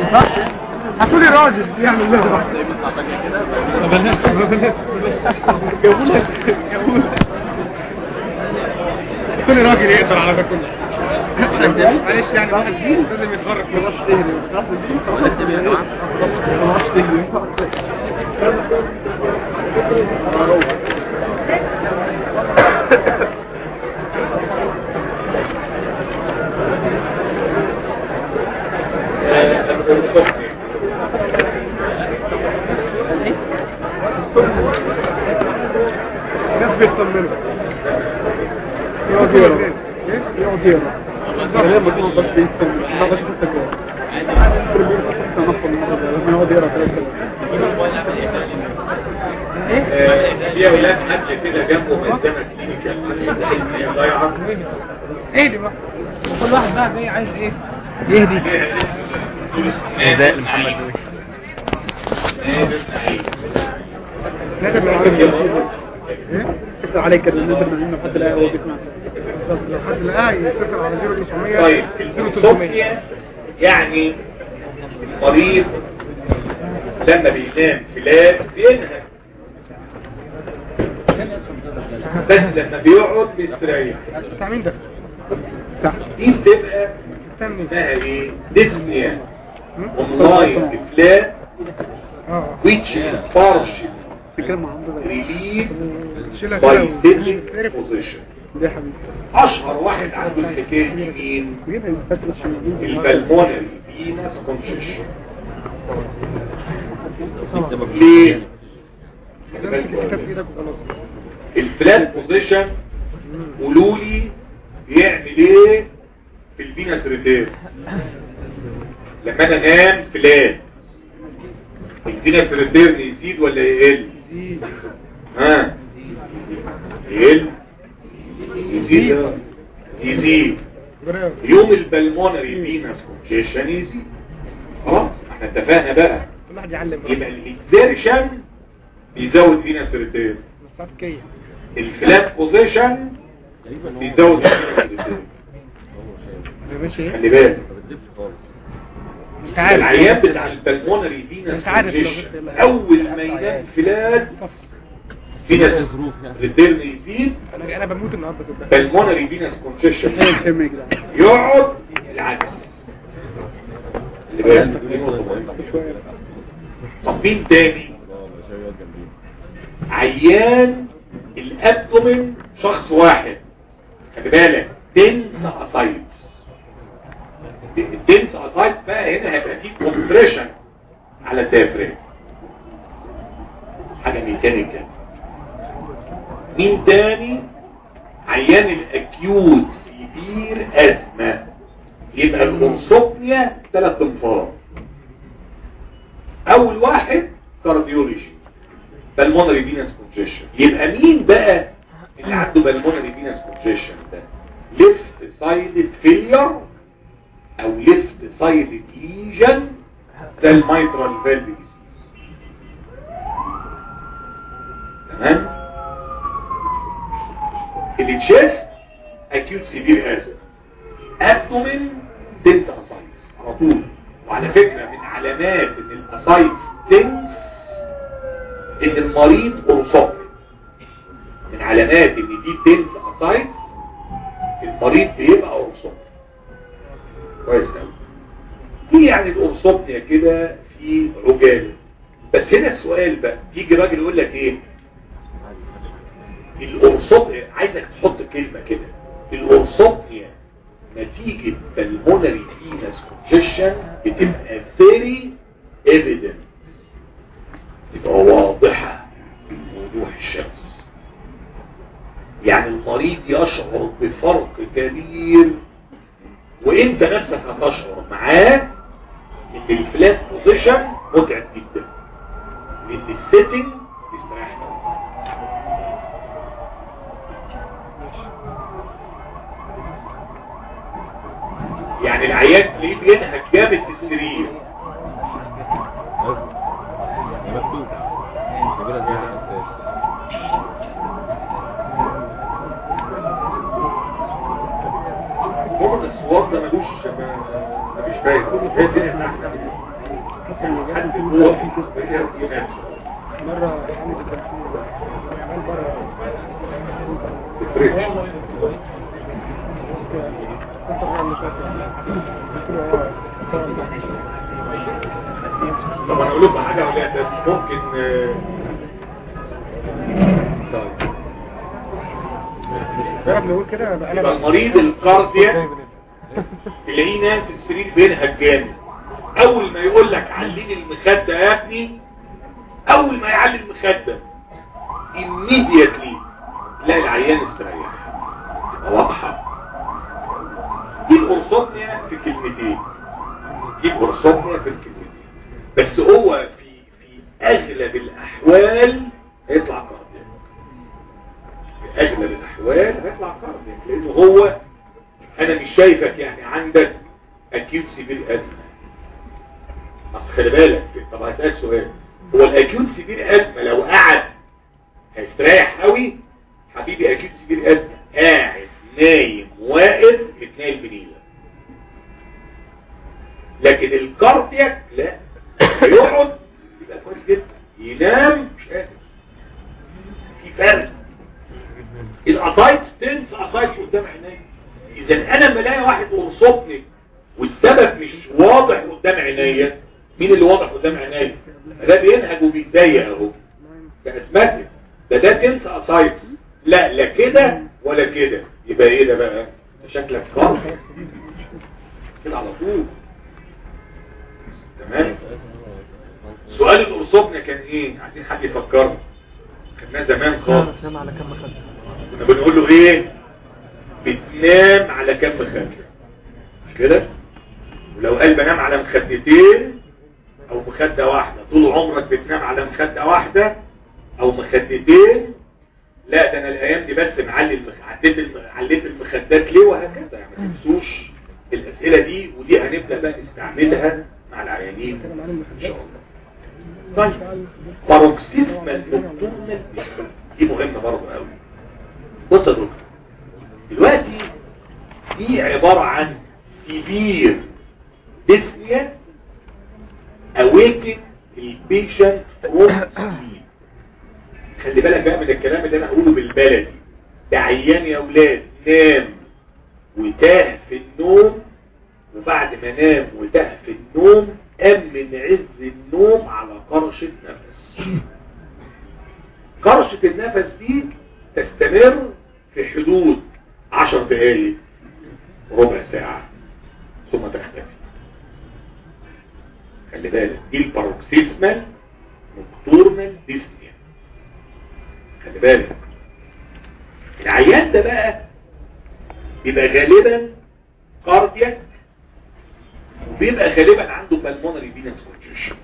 صح هتقولي راجل يعمل ده ما بلناش ما بلناش جابوا لك جابوا لك كل راجل يقدر على ده كله معلش يعني واحد فيهم لازم يتغرق في راس تهري راس تهري يا جماعه راس تهري الناس بيطمنوا يقعد يقرا يقعد يقرا لما تكون بس بيستمر ما بس تسجل لما يقعد يقرا في اولاد حد كده جنبه ملزمه كلينيكال تحس ان هي ضايعه ايه دي بقى كل واحد بقى جاي عايز ايه يهدي نداء لمحمد دوي نادر لو عارف ايه اتصل عليك كده نادر منه حد لا هو بيسمع لو حد لقاه يتصل على 0900 طيب 0300 الانسومنيا يعني المريض لما بينام فلات بينهك بس لما بيقعد بيستريح بتاع مين ده؟ بتاع دي بتبقى بتاع مين؟ اسمها ايه ديسنيا اونلاين فلات اه which is partial بتتكلم مع عمرو ده relief شيلها by كده sitting و- position ده يا حبيبي اشهر واحد عنده الحكايه دي مين ويبقى يفتكر عشان يجيب البلمونري فينس كونشيشن ليه امسك الكتاب في ايدك وخلاص الفلات بوزيشن قولوا لي بيعمل ايه في الفينس ريتير لما انا انام فلات الفينس ريتير يزيد ولا يقل ها يقل يزيد يزيد برافو يوم البلمونري فينس كونشيشن يزيد خلاص احنا اتفقنا بقى كل واحد يعلم يبقى الاكزيرشن بيزود فينس ريتير مستفكية الفلات بوزيشن بيزود فينس ريتير يا باشا ايه؟ خلي بالك انت عارف العيان بتاع البلمونري فينس انت عارف لو كونجيشن قلت لها. اول ما ينام فلات فينس ريتيرن يزيد انا انا بموت النهارده كده بلمونري فينس كونجيشن الهم يا جدعان يقعد العكس خلي بالك دي نقطة مهمة. شويه طب مين تاني عيان الابدومين شخص واحد خلي بالك تنس اسايتس التنس اسايتس بقى هنا هيبقى فيه كومبريشن على الديافرام حاجه ميكانيكال مين تاني عيان الاكيوت سيفير ازمه يبقى الانسوبنيا ثلاث انفار اول واحد كارديولوجي بالمونري فينس كونجيشن يبقى مين بقى اللي عنده بالمونري فينس كونجيشن ده ليفت سايدد فيلير او ليفت سايدد ليجن ده الميترال فالف تمام التشيست اكيوت سيفير ازم ابدومين تنس اسايتس على طول وعلى فكرة من علامات ان الاسايتس تنس ان المريض قرصان من علامات ان دي تنس اسايتس المريض بيبقى قرصان كويس قوي دي يعني القرصوبنيا كده في عجاله بس هنا السؤال بقى يجي راجل يقول لك ايه القرصوبنيا عايزك تحط كلمة كده القرصوبنيا نتيجة pulmonary venous congestion بتبقى very evident تبقى واضحة بوضوح الشمس يعني المريض يشعر بفرق كبير وانت نفسك هتشعر معاه ان الفلات بوزيشن متعب جدا لان السيتنج بيستريح يعني العيان تلاقيه بينهك جامد في السرير مكتوب كبيرة زي الأساس طبعا الصواب ده ملوش ما- مفيش فايدة حد جوه ينام مرة عملت التمثيل ويعمل برا تفرقش كنت غير مشاكل قلت له طب انا اقول لكم حاجه ولا بس ممكن آه، طيب جرب نقول كده بقى يبقى انا المريض الكاردياك تلاقيه نام في السرير بينهج جامد اول ما يقول لك عليني المخده يا ابني اول ما يعلي المخده immediately تلاقي العيان استريح تبقى واضحه دي الأرصوبنيا في كلمتين دي الأرصوبنيا في الكلمتين بس هو في في اغلب الاحوال هيطلع كاردياك في اغلب الاحوال هيطلع كاردياك لانه هو انا مش شايفك يعني عندك اكيوت سيفير ازمه اصل خلي بالك طب هسألك سؤال هو الاكيوت سيفير ازمه لو قعد هيستريح قوي حبيبي اكيوت سيفير ازمه قاعد نايم واقف متنايل بنيله لكن الكاردياك لا يقعد يبقى كويس جدا ينام مش قادر في فرق الاسايت ستنس اسايت قدام عيني اذا انا لما الاقي واحد قرصتني والسبب مش واضح قدام عينيا مين اللي واضح قدام عينيا ده بينهج وبيتضايق اهو ده اسمتك ده ده تنس اسايت لا لا كده ولا كده يبقى ايه ده بقى ده شكلك خالص كده على طول تمام سؤال الأرصوبنا كان ايه عايزين حد يفكرنا خدناه زمان خالص نام على كم خد كنا بنقول له ايه بتنام على كم مخدة مش كده ولو قال بنام على مخدتين او مخدة واحدة طول عمرك بتنام على مخدة واحدة او مخدتين لا ده انا الايام دي بس معلي المخ... عديت الم... عليت المخدات ليه وهكذا يعني ما تنسوش الاسئله دي ودي هنبدا بقى نستعملها مع العيانين ان شاء الله طيب باروكسيزمال نوكتورنال دي مهمه برضه قوي بص يا دكتور دلوقتي دي عباره عن سيفير ديسنيا awaken البيشنت فروم sleep خلي بالك بقى من الكلام اللي انا هقوله بالبلدي ده عيان يا اولاد نام وتاه في النوم وبعد ما نام وتاه في النوم قام من عز النوم على قرشة نفس قرشة النفس دي تستمر في حدود عشر دقايق ربع ساعة ثم تختفي خلي بالك دي الباروكسيسمال نوكتورنال ديسنيا خلي بالك العيان ده بقى بيبقى غالبا كاردياك وبيبقى غالبا عنده بالمونري فينس كونجيشن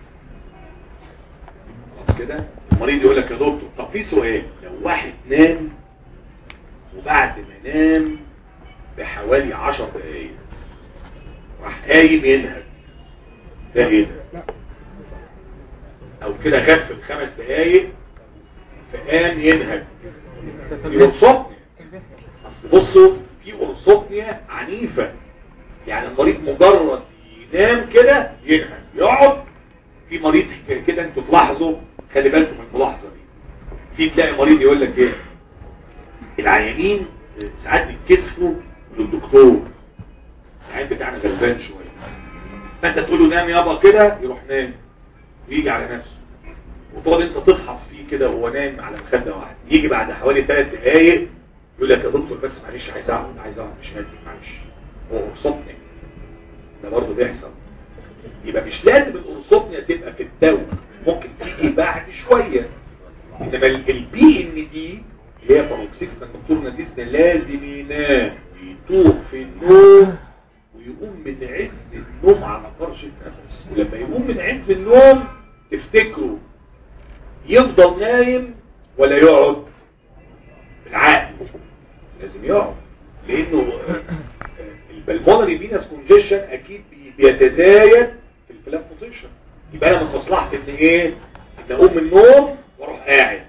خلاص كده المريض يقول لك يا دكتور طب في سؤال لو واحد نام وبعد ما نام بحوالي 10 دقايق راح قايم ينهج ده ايه ده او كده خف الخمس دقايق فقام ينهج يرصدني اصل بصوا في ارصدنيا عنيفة يعني المريض مجرد ينام كده ينهج يقعد في مريض كده انتوا تلاحظوا خلي بالكم من الملاحظة دي في تلاقي مريض يقول لك ايه العيانين ساعات يتكسفوا للدكتور العيان بتاعنا غلبان شوية فانت تقول له نام يابا كده يروح نام ويجي على نفسه وتقعد انت تفحص فيه كده وهو نايم على مخده واحد يجي بعد حوالي ثلاث دقايق يقول لك يا دكتور بس معلش عايز اقعد عايز اقعد مش قادر معلش هو قرصتني ده برضه بيحصل يبقى مش لازم القرصتنيا تبقى في الدواء ممكن تيجي بعد شويه انما البي ان دي اللي هي باروكسيسما نوكتورنا ديسنا لازم ينام ويتوه في النوم ويقوم من عز النوم على فرش النفس ولما يقوم من عز النوم تفتكروا يفضل نايم ولا يقعد بالعقل لازم يقعد لانه البلمونري فينس كونجيشن اكيد بي- بيتزايد في الفلاف بوزيشن يبقى انا من مصلحتي ان ايه ان اقوم من النوم واروح قاعد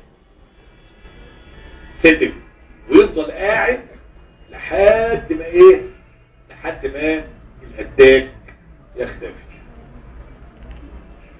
سيتم ويفضل قاعد لحد ما ايه لحد ما الاتاك يختفي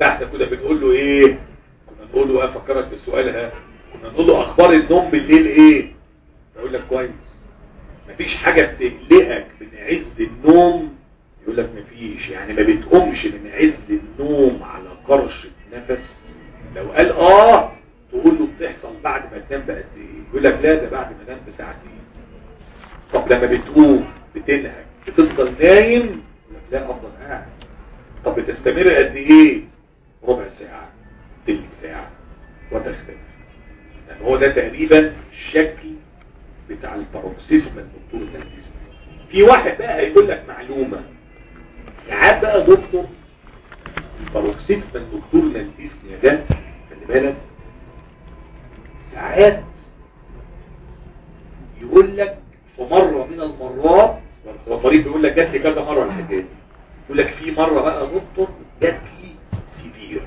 فاحنا كنا بنقول له ايه كنا نقول له افكرك بالسؤال ها كنا نقول له اخبار النوم بالليل ايه يقول لك كويس مفيش حاجة بتقلقك من عز النوم يقول لك مفيش يعني ما بتقومش من عز النوم على قرشة نفس لو قال اه تقول له بتحصل بعد ما تنام بقد ايه يقول لك لا ده بعد ما انام بساعتين طب لما بتقوم بتنهج بتفضل نايم يقول لك لا افضل قاعد طب بتستمر قد ايه ربع ساعة تلت ساعة وتختلف يعني هو ده تقريبا الشكل بتاع الباروكسيزم الدكتور التنفيذي في واحد بقى هيقول لك معلومة ساعات بقى دكتور الباروكسيزم الدكتور التنفيذي ده خلي بالك ساعات يقول لك في مرة من المرات والمريض بيقول لك جات لي كذا مرة الحكاية دي يقول لك في مرة بقى دكتور جات لي سيفير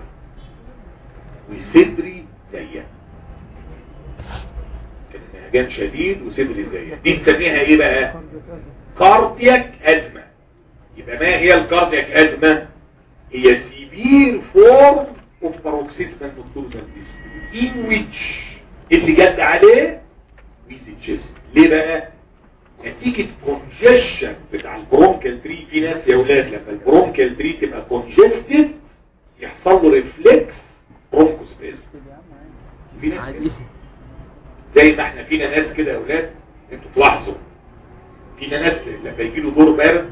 وصدري زيها كان نهجان شديد وصدري زيها دي نسميها ايه بقى كاردياك ازمة يبقى ما هي الكاردياك ازمة هي سيفير فورم اوف باروكسيزمال نوكتورنال ديسني in which اللي جد عليه ويزي تشيست ليه بقى نتيجة كونجيشن بتاع البرونكال تري في ناس يا ولاد لما البرونكال تري تبقى كونجستد يحصل له ريفلكس برونكوسبيز في ناس كده زي ما احنا فينا ناس كده يا ولاد انتوا تلاحظوا فينا ناس لما يجي له دور برد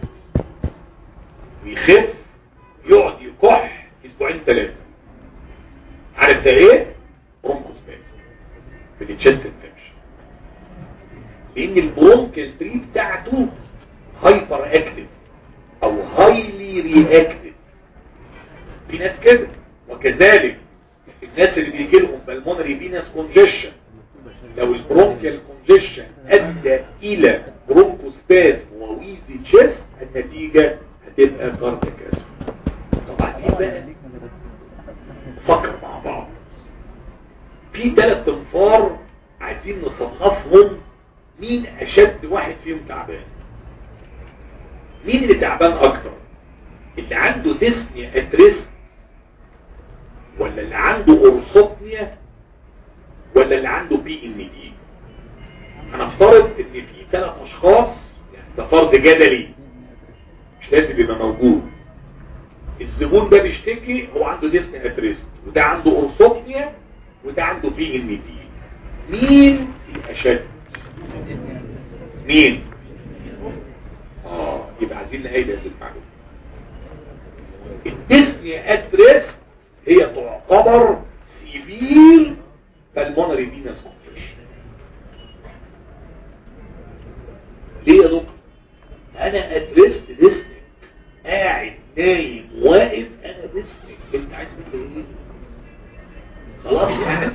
ويخف يقعد يكح اسبوعين ثلاثه عارف ده ايه برونكوسبيز بالتشست انفكشن لان البرونكال تري بتاعته هايبر اكتف او هايلي رياكتف في ناس كده وكذلك الناس اللي بيجي لهم بالمونري فينس كونجيشن لو البرونكال كونجيشن ادى الى برونكوسباز وويزي تشيست النتيجة هتبقى كاردياك اسم طب عايزين بقى نفكر مع بعض في ثلاث انفار عايزين نصنفهم مين اشد واحد فيهم تعبان مين اللي تعبان اكتر اللي عنده ديسنيا اتريست ولا اللي عنده اورسوبنيا ولا اللي عنده بي ان دي هنفترض ان في ثلاث اشخاص يعني ده فرض جدلي مش لازم يبقى موجود الزبون ده بيشتكي هو عنده ديسنيا اتريست وده عنده اورسوبنيا وده عنده بي ان دي مين الاشد مين اه يبقى عايزين نهاية هذه المعلومة الديسنيا اتريس هي تعتبر سيفير بالمونري فينس كونفشن ليه يا دكتور انا اتريست ديسنيك قاعد نايم واقف انا ديسنيك انت عايز مني ايه خلاص يعني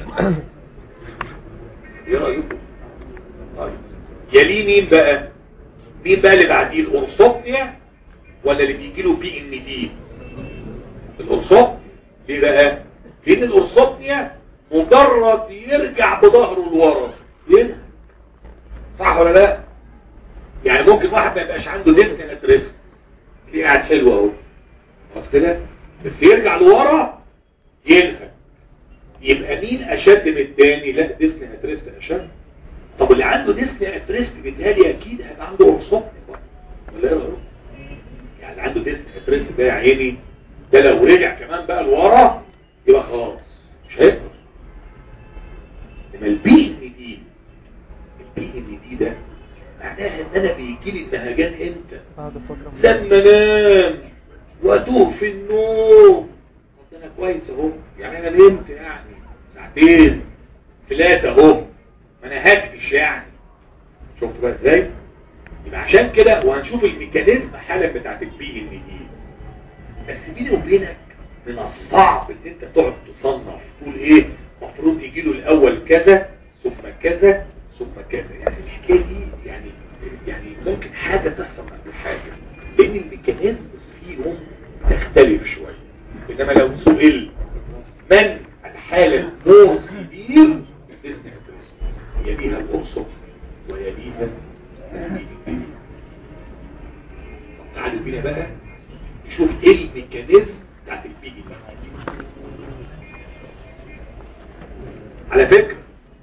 ايه رايكم طيب يليه مين بقى مين بقى اللي بعديه الأرصوبنيا ولا اللي بيجي له بي ان دي الأرصوب ليه بقى لان الأرصوبنيا مجرد يرجع بظهره لورا ليه صح ولا لا يعني ممكن واحد ما يبقاش عنده ديسك اتريس ليه قاعد حلو اهو خلاص كده بس يرجع لورا ينهج يبقى مين اشد من التاني لا ديسك اتريس اشد طب اللي عنده ديسني اتريست بالتالي اكيد هيبقى عنده اورسوب ولا ايه يعني اللي عنده ديسني اتريست ده يا عيني ده لو رجع كمان بقى لورا يبقى خلاص مش هيقدر انما البي ان دي البي ان دي ده معناها ان انا بيجي لي النهجان امتى لما انام واتوه في النوم طب انا كويس اهو يعني انا نمت يعني ساعتين ثلاثه اهو ما انا هكتش يعني شفت بقى ازاي يبقى عشان كده وهنشوف الميكانيزم حالا بتاعت البي ان دي بس بيني وبينك من الصعب ان انت تقعد تصنف تقول ايه المفروض يجي له الاول كذا ثم كذا ثم كذا يعني الحكايه دي يعني يعني ممكن حاجه تحصل قبل حاجه لان الميكانيزم فيهم تختلف شويه انما لو سئل من الحاله مور سيفير الديسني يليها الأرصف ويليها البيئة تعالوا بينا بقى نشوف ايه الميكانيزم بتاعت البيئة على فكرة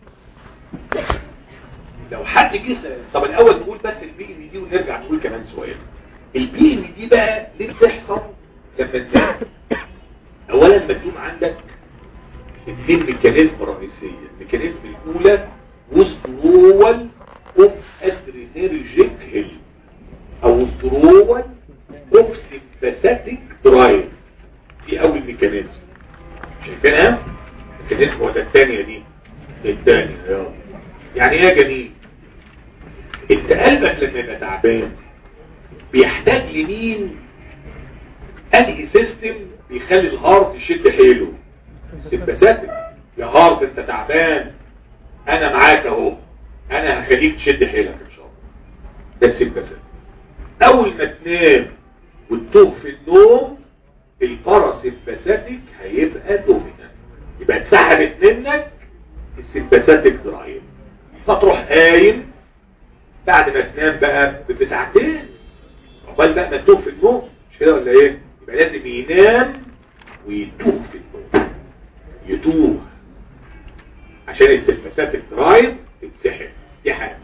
لو حد جه س- طب الاول نقول بس البي ام دي ونرجع نقول كمان سؤال البي ام دي بقى ليه بتحصل لما تنام اولا مكتوب عندك اثنين ميكانيزم رئيسية الميكانيزم الاولى withdrawal of adrenergic hill او withdrawal of sympathetic drive دي اول ميكانيزم شايفينها ميكانيزم ولا الثانية دي الثانية يلا يعني ايه يا جميل انت قلبك لما يبقى تعبان بيحتاج لمين انهي سيستم بيخلي الهارت يشد حيله السمباثيك يا هارت انت تعبان انا معاك اهو انا هخليك تشد حيلك ان شاء الله ده السمباثيك اول ما تنام وتتوه في النوم الباراسمباثيك هيبقى دومينانت يبقى اتسحبت منك السمباثيك درايف فتروح قايم بعد ما تنام بقى بساعتين عقبال بقى ما تتوه في النوم مش كده ولا ايه يبقى لازم ينام ويتوه في النوم يتوه عشان السمباثيك درايف تتسحب دي حاجه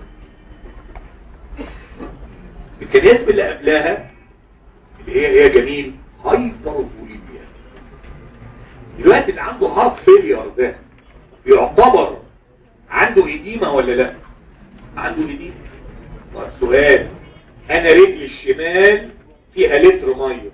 الميكانيزم اللي قبلها اللي هي هي جميل هايبرفوليميا دلوقتي اللي عنده هارت فيلير ده يعتبر عنده إديمة ولا لا عنده إديمة طيب سؤال انا رجلي الشمال فيها لتر ميه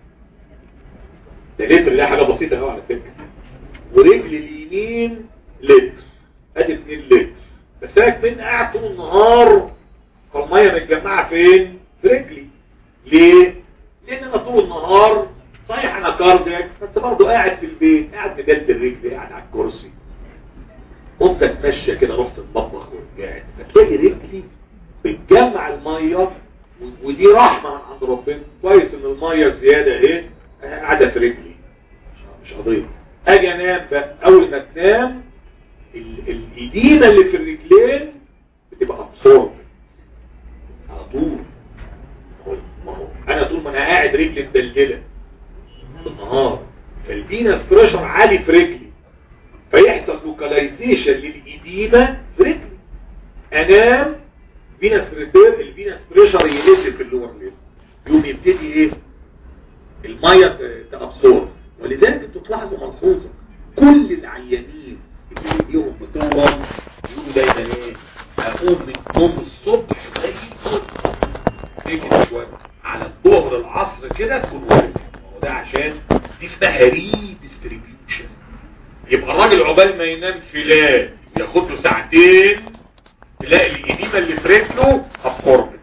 ده لتر ده حاجه بسيطه قوي على فكره ورجلي اليمين لتر ادي 2 لتر بس انا كمان قاعد طول النهار فالميه متجمعه فين في رجلي ليه لان انا طول النهار صحيح انا كاردياك بس برضه قاعد في البيت قاعد مدلد الرجل قاعد على الكرسي قمت اتمشى كده رحت المطبخ ورجعت فتلاقي رجلي بتجمع الميه و- ودي رحمه من عند ربنا كويس ان الميه زياده اهي قاعده في رجلي مش قضيه اجي انام بقى اول ما تنام ال- الإديمة اللي في الرجلين بتبقى ابسورب على طول ما هو- ما هو انا طول ما انا قاعد رجلي مدلدله في النهار فالفينس بريشر عالي في رجلي فيحصل لوكاليزيشن للإديمة في رجلي انام فينس ريتير الفينس بريشر يقل في اللور ليل يوم يبتدي ايه الميه ت- تابسورب ولذلك انتوا تلاحظوا ملحوظه كل العيانين اللي ايديهم بتورم يقولوا دايما ايه اقوم من النوم الصبح زي الفل تيجي شويه على الظهر العصر كده تكون واقف هو ده عشان دي اسمها ري ديستريبيوشن يبقى الراجل عقبال ما ينام في ليل ياخد له ساعتين تلاقي الإديمة اللي في رجله ابسوربت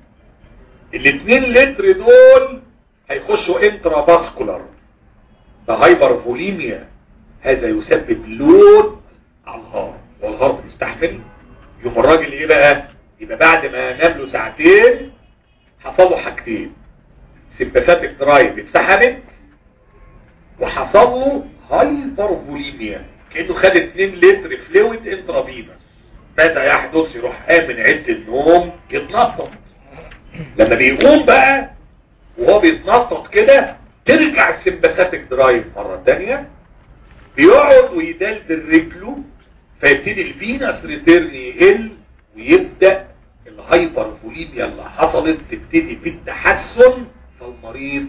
الاثنين لتر دول هيخشوا انترا باسكولار ده هايبر فوليميا هذا يسبب لود على الهارت والهارت يستحمل يوم الراجل ايه بقى يبقى بعد ما نام له ساعتين حصلوا حاجتين سيمباثيك درايف اتسحبت وحصل له هايبر فوليميا كانه خد 2 لتر فلويد انترافينوس ماذا يحدث يروح قام من عز النوم يتنطط لما بيقوم بقى وهو بيتنطط كده ترجع السمباثيك درايف مرة تانية بيقعد ويدلدل رجله فيبتدي الفينس ريتيرن يقل ويبدأ الهايبر فوليميا اللي حصلت تبتدي في التحسن فالمريض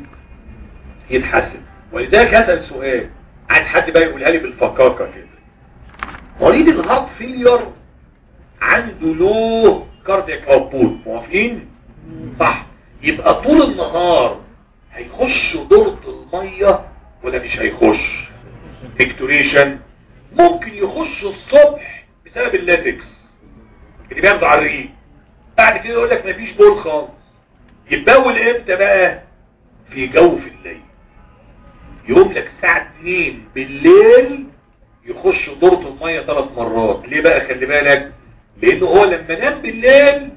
يتحسن ولذلك هسأل سؤال عايز حد بقى يقولها لي بالفكاكة كده مريض الهارت فيلير عنده لو كاردياك اوتبوت موافقين صح يبقى طول النهار هيخش دورة المية ولا مش هيخش ديكتوريشن ممكن يخش الصبح بسبب اللاتكس اللي بياخده على الريق بعد كده يقول لك مفيش بول خالص يتبول امتى بقى في جو في الليل يقوم لك الساعة 2 بالليل يخش دورة المية ثلاث مرات ليه بقى خلي بالك لانه هو لما نام بالليل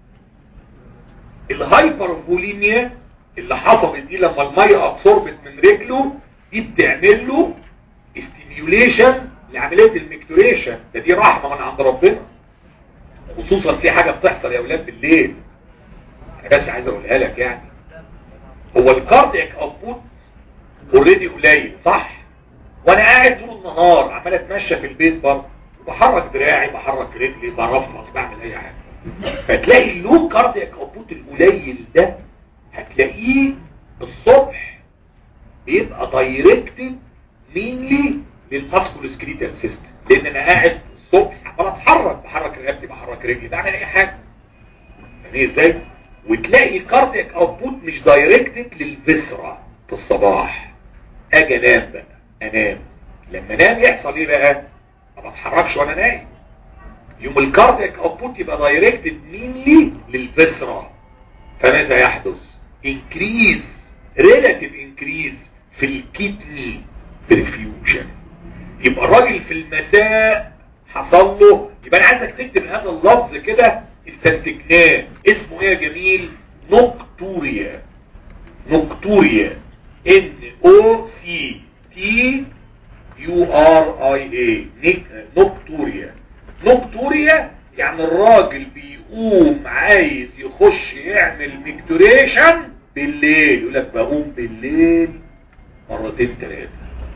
الهايبر فوليميا اللي حصلت دي لما المية ابسوربت من رجله دي بتعمل له استيميوليشن لعملية الميكتوريشن ده دي رحمة من عند ربنا خصوصا في حاجة بتحصل يا اولاد بالليل انا بس عايز اقولها لك يعني هو الكاردياك اوتبوت اوريدي قليل صح وانا قاعد طول النهار عمال اتمشى في البيت برضه بحرك دراعي بحرك رجلي برفص بعمل اي حاجه فتلاقي اللو كاردياك اوتبوت القليل ده هتلاقيه الصبح بيبقى دايركتد مينلي للماسكول سكريتال سيستم لان انا قاعد الصبح عمال اتحرك بحرك رقبتي بحرك رجلي بعمل اي حاجه يعني ازاي وتلاقي كاردياك اوتبوت مش دايركتد للفيسرا في الصباح اجي انام بقى انام لما انام يحصل ايه بقى ما بتحركش وانا نايم يوم الكاردياك اوتبوت يبقى دايركتد مينلي للفيسرا فماذا يحدث increase relative increase في الكدني برفيوجن يبقى الراجل في المساء حصل له يبقى انا عايزك تكتب هذا اللفظ كده استنتجناه اسمه ايه يا جميل نوكتوريا نوكتوريا ان او سي تي يو ار اي اي نوكتوريا نوكتوريا يعني الراجل بيقوم عايز يخش يعمل ميكتوريشن بالليل يقول لك بقوم بالليل مرتين ثلاثه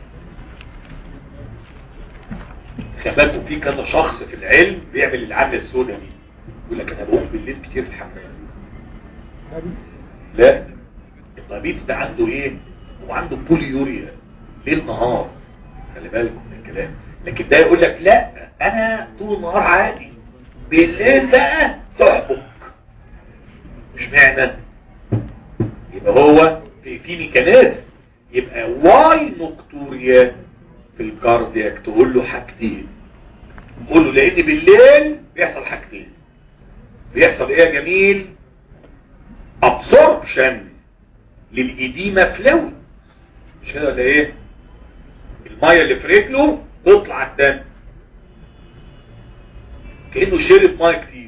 خباته في كذا شخص في العلم بيعمل العمله السوداء دي يقول لك انا بقوم بالليل كتير في الحمام لا الطبيب ده عنده ايه هو عنده بوليوريا ليل نهار خلي بالكم من الكلام لكن ده يقول لك لا انا طول النهار عادي بالليل بقى تحبك مش معنى يبقى هو في في ميكانيزم يبقى واي نوكتوريا في الكاردياك تقول له حاجتين قول له لان بالليل بيحصل حاجتين بيحصل ايه يا جميل ابسوربشن للإديمة فلوي مش كده ولا ايه المية اللي في رجله تطلع الدم كأنه شرب مية كتير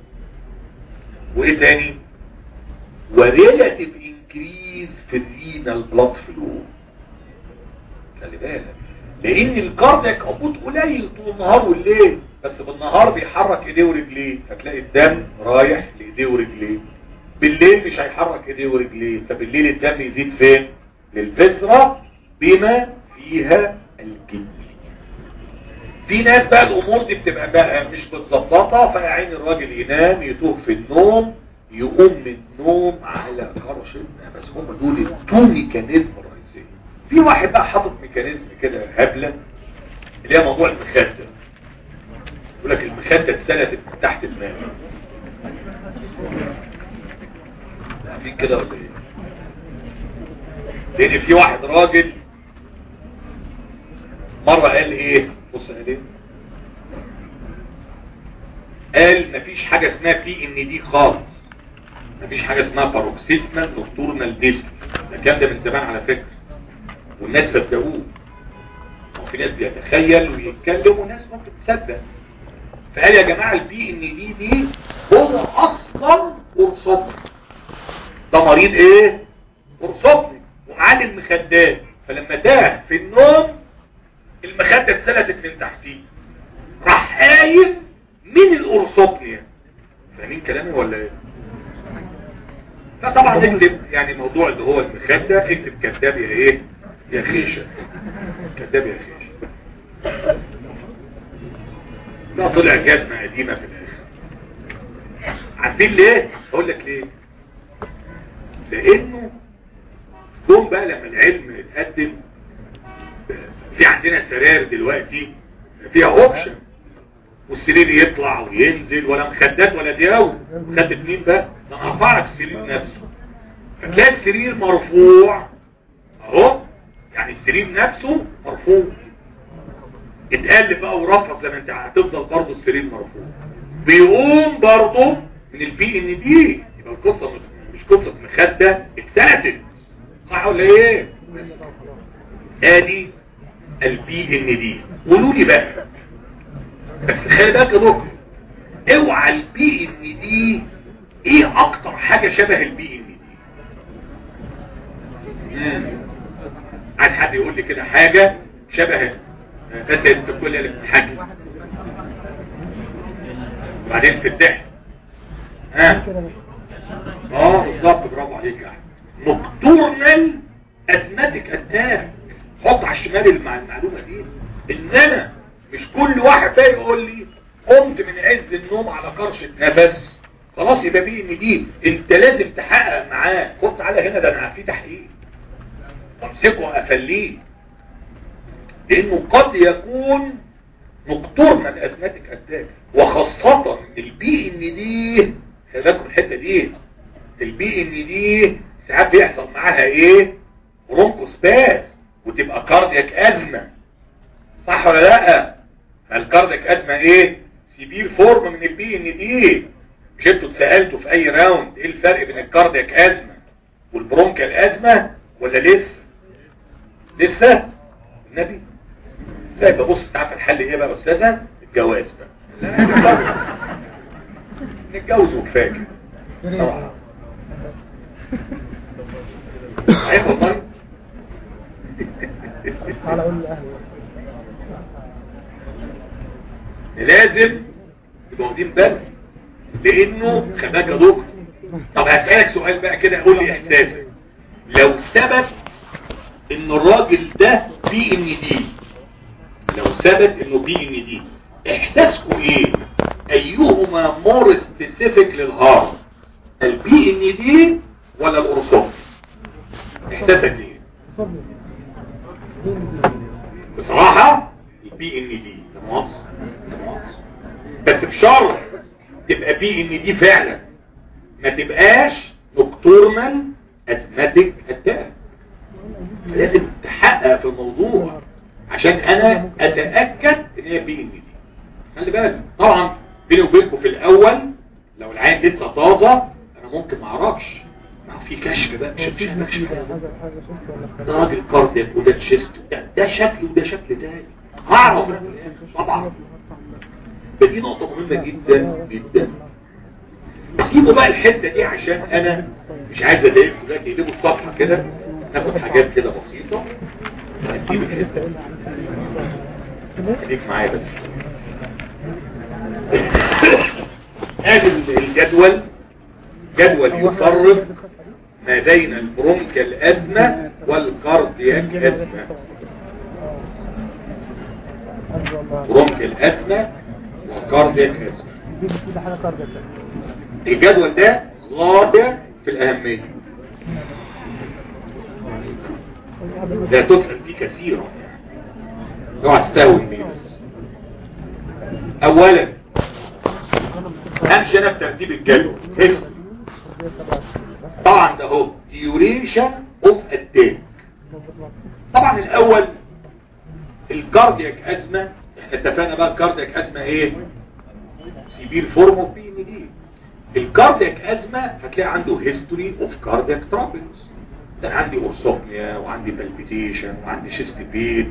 وايه تاني وريلاتيف انكريز في الرينال بلاد فلو خلي بالك لان الكاردياك اوتبوت قليل طول النهار والليل بس بالنهار بيحرك ايديه ورجليه فتلاقي الدم رايح لايديه ورجليه بالليل مش هيحرك ايديه ورجليه فبالليل الدم يزيد فين للفسرة بما فيها الكدني في ناس بقى الامور دي بتبقى بقى مش متظبطه فيعين الراجل ينام يتوه في النوم يقوم من النوم على كرش بس هم دول التو ميكانيزم الرئيسيه في واحد بقى حاطط ميكانيزم كده هبله اللي هي موضوع المخده يقول لك المخده اتسلتت من تحت دماغه عارفين كده ولا ايه لان في واحد راجل مرة قال ايه بص قال ايه قال مفيش حاجة اسمها بي ان دي خالص مفيش حاجة اسمها باروكسيسمال نوكتورنال ديسك ده كان ده من زمان على فكرة والناس صدقوه وفي ناس بيتخيل ويتكلم وناس ممكن تصدق فقال يا جماعة البي ان دي دي هو اصلا قرصتي ده مريض ايه قرصتني وعاد المخدات فلما تاه في النوم المخدة اتسلتت من تحتيه راح قايم من القرصتني فاهمين كلامي ولا ايه فطبعا اكتب يعني الموضوع اللي هو المخدة اكتب كذاب يا ايه يا خيشة كذاب يا خيشة ده طلع جزمة قديمة في الاخر عارفين ليه اقول لك ليه لانه جم بقى لما العلم اتقدم في عندنا سرير دلوقتي فيها اوبشن والسرير يطلع وينزل ولا مخدات ولا دياو مخدة مين بقى ده ارفع لك السرير نفسه فتلاقي السرير مرفوع اهو يعني السرير نفسه مرفوع اتقلب بقى ورفع زي ما انت هتفضل برضه السرير مرفوع بيقوم برضه من البي ان دي يبقى القصه مش مش قصة مخدة اتسلتت صح ولا ايه ادي البي ان دي قولوا لي بقى بس خلي بالك يا دكتور اوعى البي ان دي ايه اكتر حاجة شبه البي ان دي عايز حد يقول لي كده حاجة شبه بس يستقل اللي بتتحكي وبعدين في الضحك ها اه بالظبط برافو عليك يا احمد نكتورنال ازماتيك اتاك حط على الشمال مع المعلومه دي ان انا مش كل واحد فيها يقول لي قمت من عز النوم على قرشة نفس خلاص يبقى بيه ان دي انت لازم تحقق معاه خد تعالى هنا ده انا في تحقيق امسكه وافليه لانه قد يكون نقطورنا الازماتيك اتاك وخاصة البي ان دي خلي بالكم الحتة دي البي ان دي ساعات بيحصل معاها ايه برونكوسباس وتبقى كاردياك ازمة صح ولا لا ما الكاردياك ازمة ايه سيفير فورم من البي ان دي مش انتوا اتسالتوا في اي راوند ايه الفرق بين الكاردياك ازمة والبرونكال ازمة ولا لسه لسه النبي لا يبقى بص تعرف الحل ايه بقى يا استاذه الجواز بقى نتجوز وكفايه كده صراحه عيب والله تعالى قول لأهلي لازم يبقوا واخدين بالك لانه خباك يا دكتور طب هسألك سؤال بقى كده قول لي احساسك لو ثبت ان الراجل ده بي ان دي لو ثبت انه بي ان دي احساسكم ايه ايهما مور سبيسيفيك للهارت البي ان دي ولا القرصوف احساسك ايه بصراحة البي ان دي ده مؤاخذة ده مؤاخذة. بس بشرط تبقى بي ان دي فعلا ما تبقاش نكتورمال ازماتيك اتاك لازم تحقق في الموضوع عشان انا اتاكد ان هي بي ان دي خلي بالك طبعا بيني وبينكم في الاول لو العين لسه طازه انا ممكن ما اعرفش ما هو في كشف بقى مش مش مش ده راجل كاردياك وده تشيست ده, ده شكل وده شكل تاني هعرف طبعا ده دي نقطة مهمة جدا جدا سيبوا بقى الحتة دي عشان انا مش عايز اضايقكم دلوقتي يقلبوا الصفحة كده ناخد حاجات كده بسيطة هنسيب الحتة خليك معايا بس ادي الجدول جدول يفرق ما بين البرونكال أزمة والكاردياك أزمة برونكال أزمة والكاردياك أزمة الجدول ده غاية في الأهمية لا تسأل فيه كثيرا اوعى تستهون فيه بس أولا امشي انا بترتيب الجدول اسم طبعا ده هو duration of attack طبعا الاول الكاردياك ازمة احنا اتفقنا بقى الكاردياك ازمة ايه سيفير فورم اوف بي ان دي الكاردياك ازمة هتلاقي عنده هيستوري اوف كاردياك ترابلز ده عندي اورسوبنيا وعندي بالبيتيشن وعندي شيست بين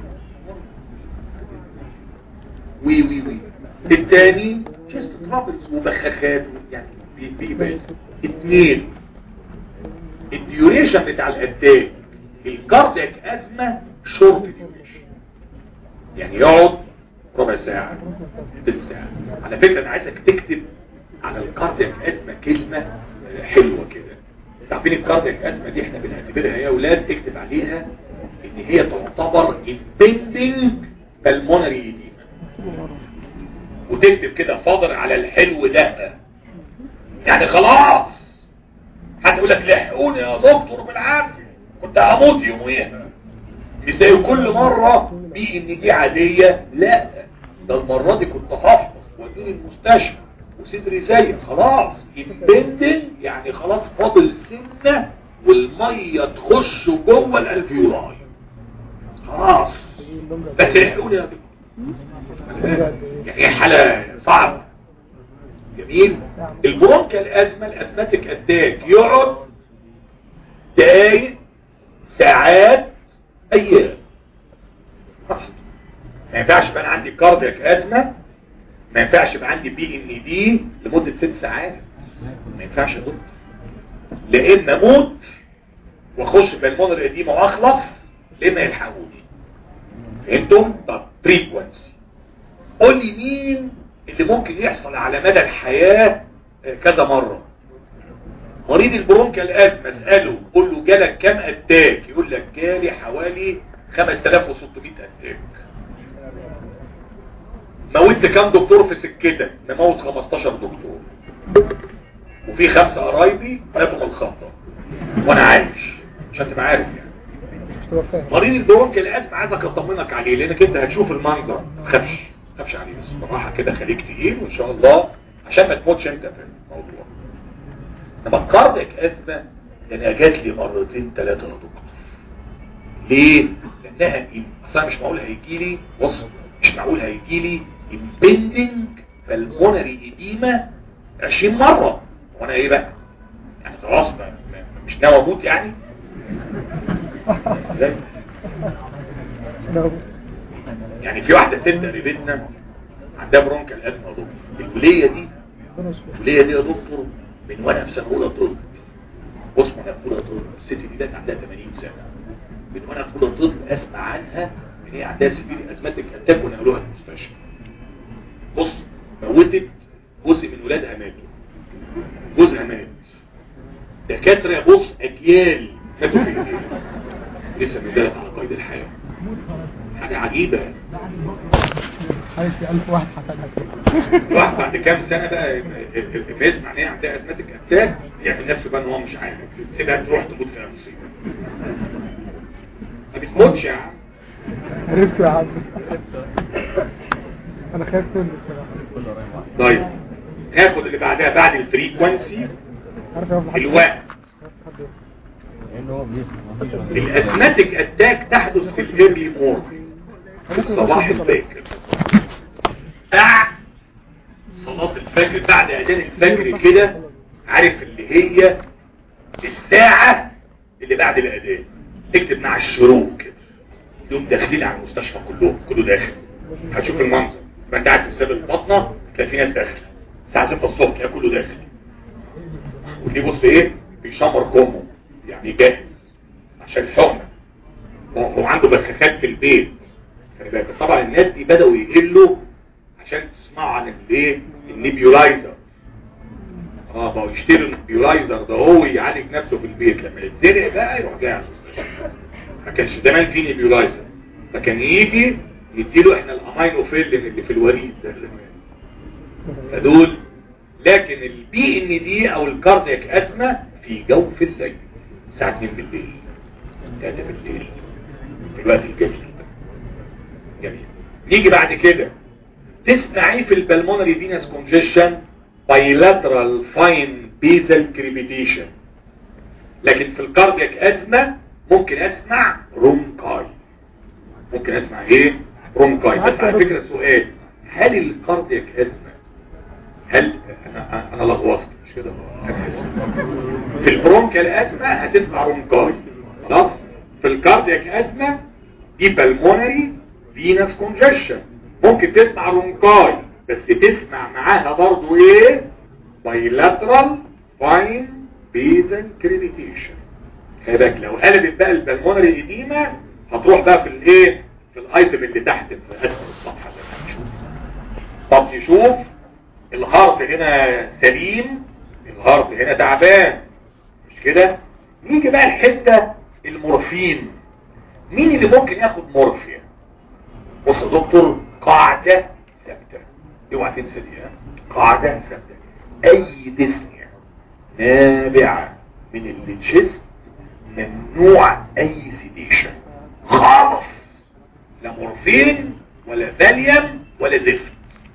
وي وي وي الثاني شيست ترابلز وبخاخات يعني بيبان اثنين الديوريشن بتاع الاتاك الكاردياك ازمة شورت ديوريشن يعني يقعد ربع ساعة ثلث ساعة على فكرة انا عايزك تكتب على الكاردياك ازمة كلمة حلوة كده تعرفين الكاردياك ازمة دي احنا بنعتبرها يا اولاد اكتب عليها ان هي تعتبر impending pulmonary edema وتكتب كده فاضل على الحلو ده يعني خلاص هتقول لك لحقوني يا دكتور بالعافيه كنت هموت يوميها مش زي كل مرة بي ان دي عادية لا ده المرة دي كنت هفطر واديني المستشفى وصدري زي خلاص البندن يعني خلاص فاضل سنة والمية تخش جوه الالفيولاي خلاص بس لحقوني يا دكتور يعني حالة صعبة جميل البرونكال ازمة الازماتيك اتاك يقعد دقايق ساعات ايام براحته. ما ينفعش يبقى انا عندي كاردياك ازمة ما ينفعش يبقى عندي بي ان دي لمدة ست ساعات ما ينفعش يا دكتور لا اما اموت واخش في المونر القديمه واخلص لا اما يلحقوني فهمتم طب فريكونسي قول لي مين اللي ممكن يحصل على مدى الحياة آه، كذا مرة مريض البرونكال ازمه اساله قول له جالك كام اتاك يقول لك جالي حوالي 5600 اتاك موت كام دكتور في سكتك نموت 15 دكتور وفي خمسة قرايبي ماتوا من الخطة وانا عايش عشان تبقى عارف يعني مش تبقى فاهم مريض البرونك الاسم عايزك اطمنك عليه لانك انت هتشوف المنظر ما تخافش ما تخافش عليه بس بالراحه كده خليك تقيل وان شاء الله عشان ما تموتش انت في الموضوع لما الكاردياك ازمه ده انا جات لي مرتين ثلاثه يا دكتور ليه؟ لانها اصلا مش معقول هيجي لي بص مش معقول هيجي لي امبندنج بالمونري ايديما 20 مره وانا ايه بقى؟ يعني خلاص ما- ما- مش ناوي اموت يعني؟ ازاي؟ لا، يعني في واحدة ست قريبتنا عندها برونكال ازمه يا دكتور الولية دي ربنا يستر. الولية دي يا دكتور من وانا في سنة اولى طب بص وانا في اولى طب الست دي ده عندها 80 سنة من وانا في اولى طب اسمع عنها ان هي عندها سبيل ازماتيك اتاك ونقلوها المستشفى بص موتت جزء من ولادها ماتوا جوزها مات دكاترة بص اجيال ماتوا في ايديها لسه ما زالت على قيد الحياة حاجة عجيبة عايش في ألف واحد حسنها كده الواحد بعد كام سنة بقى ما يسمع ان هي عندها ازماتيك اتاك يعمل نفسه بقى ان هو مش عارف سيبها تروح تموت في مصيبة ما بتموتش يا عم عرفت يا عم انا خايف تقول بصراحه طيب ناخد اللي بعدها بعد الفريكونسي عارف يا ابو حد الوقت الازماتيك اتاك تحدث في الايرلي مورنينج في الصباح الباكر بعد صلاة الفجر بعد اذان الفجر كده عارف اللي هي الساعة اللي بعد الاذان تكتب مع الشروق كده يوم داخلين على المستشفى كلهم كله داخل هتشوف المنظر ما انت قاعد في السابق البطنة تلاقي في ناس داخله الساعة 6 الصبح تلاقي كله داخل ودي بص ايه بيشمر كمه يعني جاهز عشان الحقنة هو هو عنده بخاخات في البيت خلي بالك بس طبعا الناس دي بدأوا يقلوا عشان تسمعوا عن الايه النيبيولايزر اه بقوا يشتروا النيبيولايزر ده هو يعالج نفسه في البيت لما يتزنق بقى يروح جاي على المستشفى ما كانش زمان في نيبيولايزر فكان يجي يديله احنا الامينوفيلين اللي في الوريد ده فدول لكن البي ان دي او الكاردياك اسمى في جوف الليل الساعه 2 بالليل 3 بالليل في الوقت الجميل جميل نيجي بعد كده تسمع ايه في البلمونري فينس كونجيشن بايلاترال فاين بيزل كريبيتيشن لكن في الكاردياك ازمه ممكن اسمع رونكاي ممكن اسمع ايه رونكاي بس على فكره سؤال هل الكاردياك ازمه هل انا انا لغوصت مش كده أنا آسف. في البرونكال ازمه هتسمع رونكاي خلاص في الكاردياك ازمه دي بالمونري فينس كونجيشن ممكن تسمع رونكاي بس تسمع معاها برضو ايه بايلاترال فاين بيزل كريديتيشن خلي بالك لو قلبت بقى البلمونري ايديما هتروح بقى في الايه في الايتم اللي تحت في اسفل الصفحه زي ما هنشوف طب نشوف الهارت هنا سليم الهارت هنا تعبان مش كده نيجي بقى الحته المورفين مين اللي ممكن ياخد مورفين بص يا دكتور قاعده ثابته اوعى تنسى دي ها؟ قاعده ثابته اي ديسنيا نابعه من التشيست ممنوع اي سيديشن خالص لا مورفين ولا فاليوم ولا زفت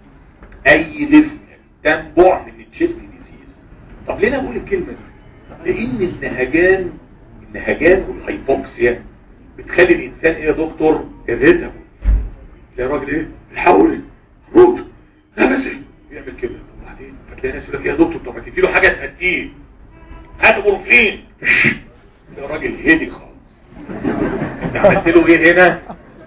اي ديسنيا تنبع من التشيست ديزيز طب ليه انا بقول الكلمه دي لان النهجان النهجان والهايبوكسيا بتخلي الانسان ايه يا دكتور الريتم تلاقي الراجل ايه الحول روت نفسي يعمل كده وبعدين فتلاقي ناس يقول لك يا دكتور طب ما تديله حاجه تهديه هات مورفين تلاقي الراجل هدي خالص انت عملت له ايه هنا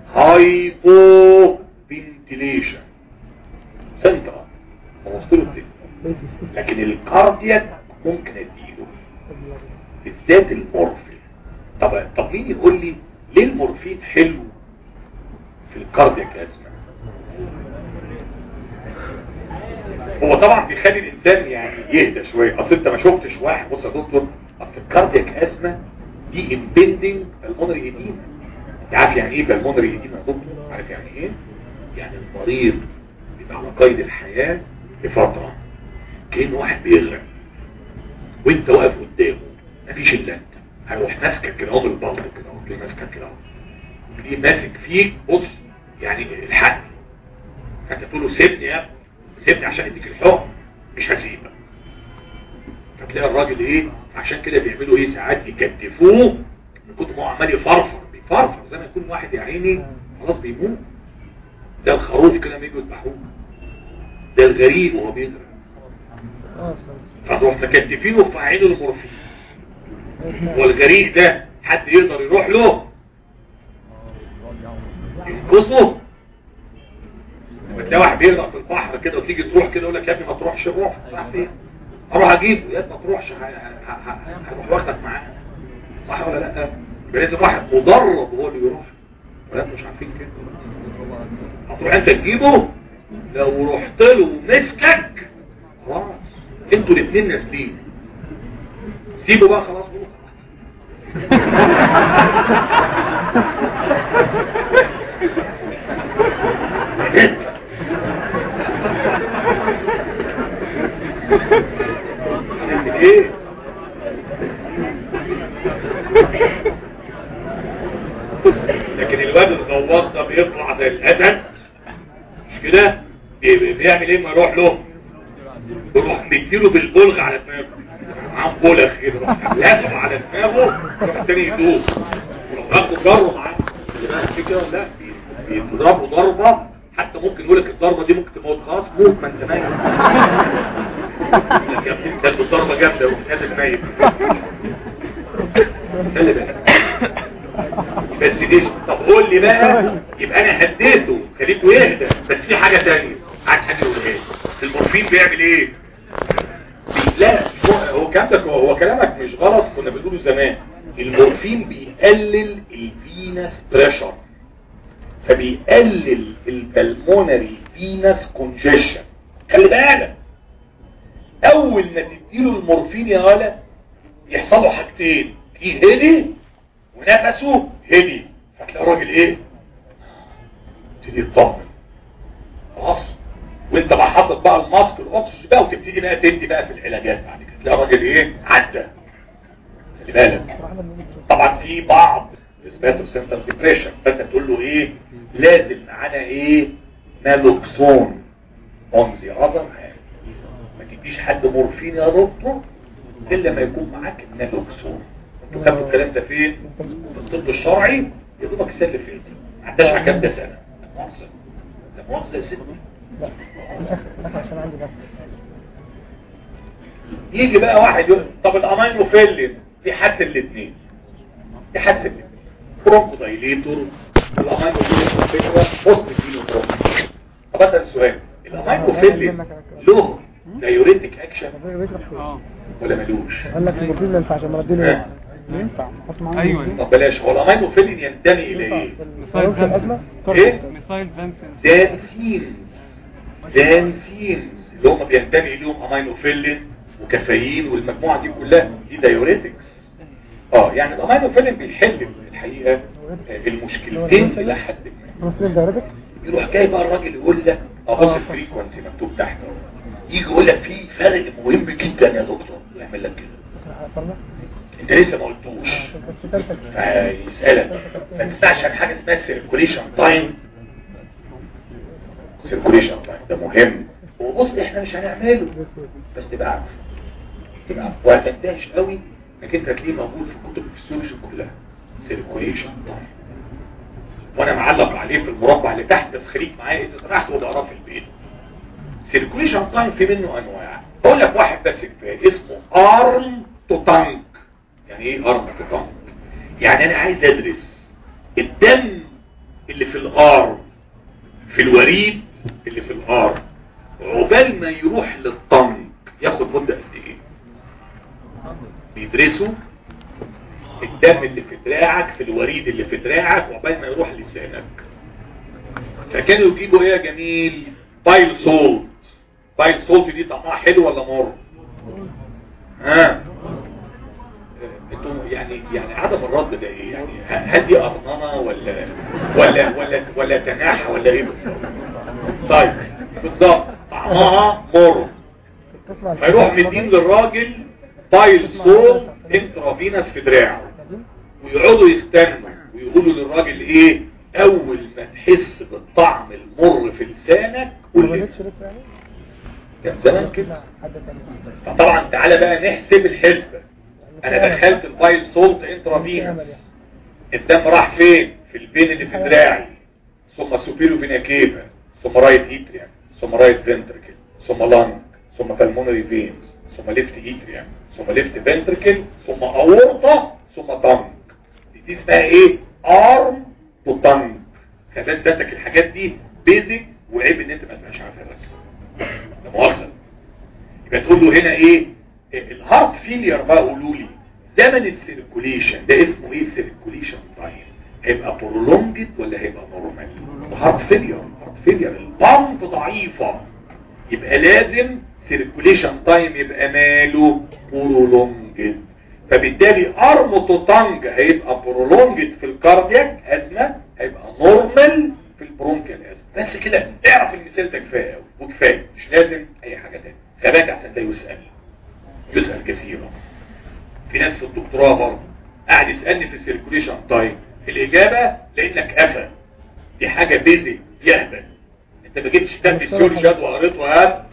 هايبو فنتيليشن سنترال وصلت له الدنيا. لكن الكاردياك ممكن اديله بالذات المورفين طب طب مين يقول لي ليه المورفين حلو في الكاردياك ازمه هو طبعا بيخلي الانسان يعني يهدى شويه اصل انت ما شفتش واحد بص يا دكتور اصل الكاردياك ازمه دي امبندنج بالمونري ايديما انت عارف يعني ايه بالمونري ايديما يا دكتور عارف يعني ايه يعني المريض يبقى على قيد الحياة لفترة كأنه واحد بيغرق وانت واقف قدامه مفيش الا انت هيروح ماسكك كده اهو من البطن كده اهو تلاقيه ماسكك كده اهو تلاقيه ماسك فيك بص يعني الحق فانت تقول له سيبني يا ابني سيبني عشان اديك الحكم مش هسيبك فتلاقي الراجل ايه عشان كده بيعملوا ايه ساعات يكتفوه من كتر ما هو عمال يفرفر بيفرفر زي ما يكون واحد يا عيني خلاص بيموت ده الخروف كده لما يجوا يذبحوه ده الغريب وهو بيغرق فتروح مكتفينه في عينه المورفين والجريء ده حد يقدر يروح له ينقذه وتلاقي واحد بيغرق في البحر كده وتيجي تروح كده يقول لك يا ابني ما تروحش روح راح فين اروح اجيبه يا ابني ما تروحش ه- ه- ه- هروح واخدك معاه صح ولا لا يبقى لازم واحد مدرب هو اللي يروح ولا انتوا مش عارفين كده هتروح انت تجيبه لو رحت له ومسكك خلاص انتوا الاثنين نازلين سيبه بقى خلاص بقى هنعمل ايه لكن الواد الغواص ده بيطلع زي الاسد مش كده بي- بيعمل ايه ما يروح له يروح مديله بالبلغ على دماغه معاه بلغ كده يروح لازم على دماغه يروح التاني يدوب يروح واخده ضربه معاه اللي بقى في كده لا بي- بيضربوا ضربه حتى ممكن يقول لك الضربه دي ممكن تموت خلاص موت ما انت نايم يا ابني كانت الضربه جامده وكانت نايم خلي بالك بس دي طب قول لي بقى يبقى انا هديته خليته يهدى بس في حاجة تانية عايز حاجة يقولها لي المورفين بيعمل ايه بي- لا مش هو- هو كلامك هو كلامك مش غلط كنا بنقوله زمان المورفين بيقلل الفينس بريشر فبيقلل البلمونري فينس كونجيشن خلي بالك اول ما تديله المورفين يا ولا يحصل له حاجتين في هدي ونفسه هدي فتلاقي الراجل ايه تبتدي تطمن خلاص وانت بقى حاطط بقى الماسك الاكسجين بقى وتبتدي بقى تدي بقى في العلاجات بعد كده تلاقي الراجل ايه عدى خلي بالك طبعا في بعض اثبات سنتر ديبريشن فانت تقول له ايه لازم معانا ايه نالوكسون اون ذا اذر ما تديش حد مورفين يا دكتور الا ما يكون معاك نالوكسون انتوا خدتوا الكلام ده فين في الطب الشرعي يا دوبك السنه اللي فاتت ما عداش على كام ده سنه ده مؤاخذه ده مؤاخذه يا ستي لا الأخ عشان عندي بس يجي بقى واحد يقول طب الامينو فيلين في حد الاثنين في حد الاثنين برونكو دايليتور الامينو فيلين فكره بوست فينو برونكو طب اسال السؤال الامينو فيلين له دايوريتك اكشن ولا ملوش قال لك المفروض ما ينفعش اما اديله ينفع احط معاه أيوة. مورفين. طب بلاش هو الامينو فيلين ينتمي الى ينفع ايه في الفيروس الأزمة؟ ايه ميثايل فانسنس دانسينز دانسينز اللي هم بينتمي لهم امينوفيلين وكافيين والمجموعه دي كلها دي دايوريتكس اه يعني الامينوفيلين بيحل الحقيقه آه، المشكلتين الى حد ما مورفين دايرتك يروح جاي بقى الراجل يقول لك ابص الفريكونسي مكتوب تحت اهو يجي يقول لك في فرق مهم جدا يا دكتور يعمل لك كده فرنا انت لسه ما قلتوش بس تالتك فيسألك ما تسمعش عن حاجة اسمها سيركوليشن تايم سيركوليشن تايم ده مهم وبص احنا مش هنعمله بس تبقى عارف تبقى عارف وهتنتهش قوي انك انت هتلاقيه موجود في كتب الفسيولوجي كلها سيركوليشن تايم وانا معلق عليه في المربع اللي تحت بس خليك معايا اذا سمحت وتقراه في البيت سيركوليشن تايم في منه انواع اقول لك واحد بس كفايه اسمه ارم تو تانك يعني ايه ارم تو تانك يعني انا عايز ادرس الدم اللي في الارم في الوريد اللي في الارم عقبال ما يروح للطنك ياخد مدة قد ايه بيدرسوا الدم اللي في دراعك في الوريد اللي في دراعك عقبال ما يروح لسانك فكانوا يجيبوا ايه يا جميل بايل سولت بايل سولت دي طعمها حلو ولا مر ها انتوا يعني يعني عدم الرد ده ايه يعني ه- هل دي ارنمه ولا ولا ولا ولا تناحه ولا ايه بالظبط طيب بالظبط طعمها مر تسمع فيروح مدين للراجل بايل سول انترافينس في دراعه ويقعدوا يستنوا ويقولوا للراجل ايه اول ما تحس بالطعم المر في لسانك ما قول لي بدأتش لسه يعني كان زمان كده لا حد تاني فطبعا تعالى بقى نحسب الحسبة انا دخلت البايل سولت انترافينس الدم راح فين في الفين اللي في دراعي ثم سوبيرو فينا كيفا ثم رايت اتريم ثم رايت فنتركل ثم لانج ثم بالمونري فينز ثم ليفت اتريم ثم ليفت فنتركل ثم اورطة ثم تانج دي اسمها ايه ارم وتانج خلال ذاتك الحاجات دي بيزك وعيب ان انت ما تبقاش عارفها بس ده مؤاخذة يبقى تقول له هنا ايه الهارت فيلير بقى قولوا لي زمن السيركوليشن ده اسمه ايه السيركوليشن تايم هيبقى برولونجد ولا هيبقى نورمال هارت فيلير هارت فيلير البامب ضعيفة يبقى لازم سيركوليشن تايم يبقى ماله برولونجد فبالتالي ارمو تانج هيبقى برولونجد في الكاردياك ازمه هيبقى نورمال في البرونكيال ازمه بس كده اعرف المثال ده كفايه قوي وكفايه مش لازم اي حاجه تاني خلاك احسن ده يسال يسال كثيرا في ناس في الدكتوراه برضه قاعد يسالني في السيركوليشن تايم الاجابه لانك قفل دي حاجه بيزك يهبل انت ما جبتش كتاب فيسيولوجي وقريته هات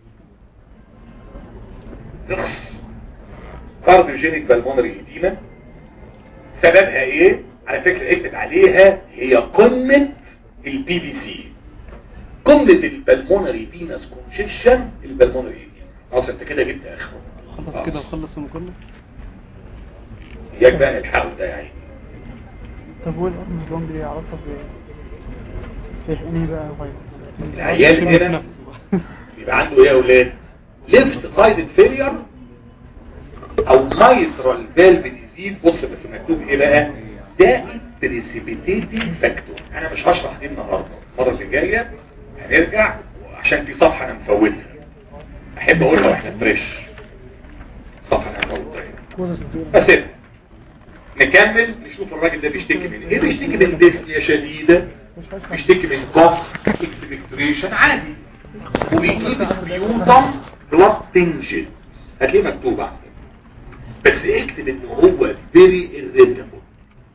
نقص كارديوجينيك بالمونري ايديما سببها ايه على فكرة اكتب عليها هي قمة البي في سي قمة البلمونري فينس كونجكشن البلمونري ايديما خلاص انت كده جبت اخره خلص كده وخلص من كله اياك بقى نلحقه ده يعني طب هو الارم بلوند دي اعرفها ازاي؟ شايف انهي بقى غير العيال هنا يبقى عنده ايه يا اولاد ليفت سايدد فيلير او مايترال فالف ديزيز بص بس مكتوب ايه بقى ده بريسيبيتيتنج فاكتور انا مش هشرح دي النهارده المره اللي جايه هنرجع عشان في صفحه انا مفوتها احب اقولها واحنا فريش صفحه انا مفوتها كوزس الدين بس إيه؟ نكمل نشوف الراجل ده بيشتكي من ايه بيشتكي من ديسنيا شديدة مش هشرح بيشتكي من كوف اكسبكتريشن عادي وبيجيب سبيوتم بلس تنجن هتلاقيه مكتوب عندك بس اكتب ان هو فيري irritable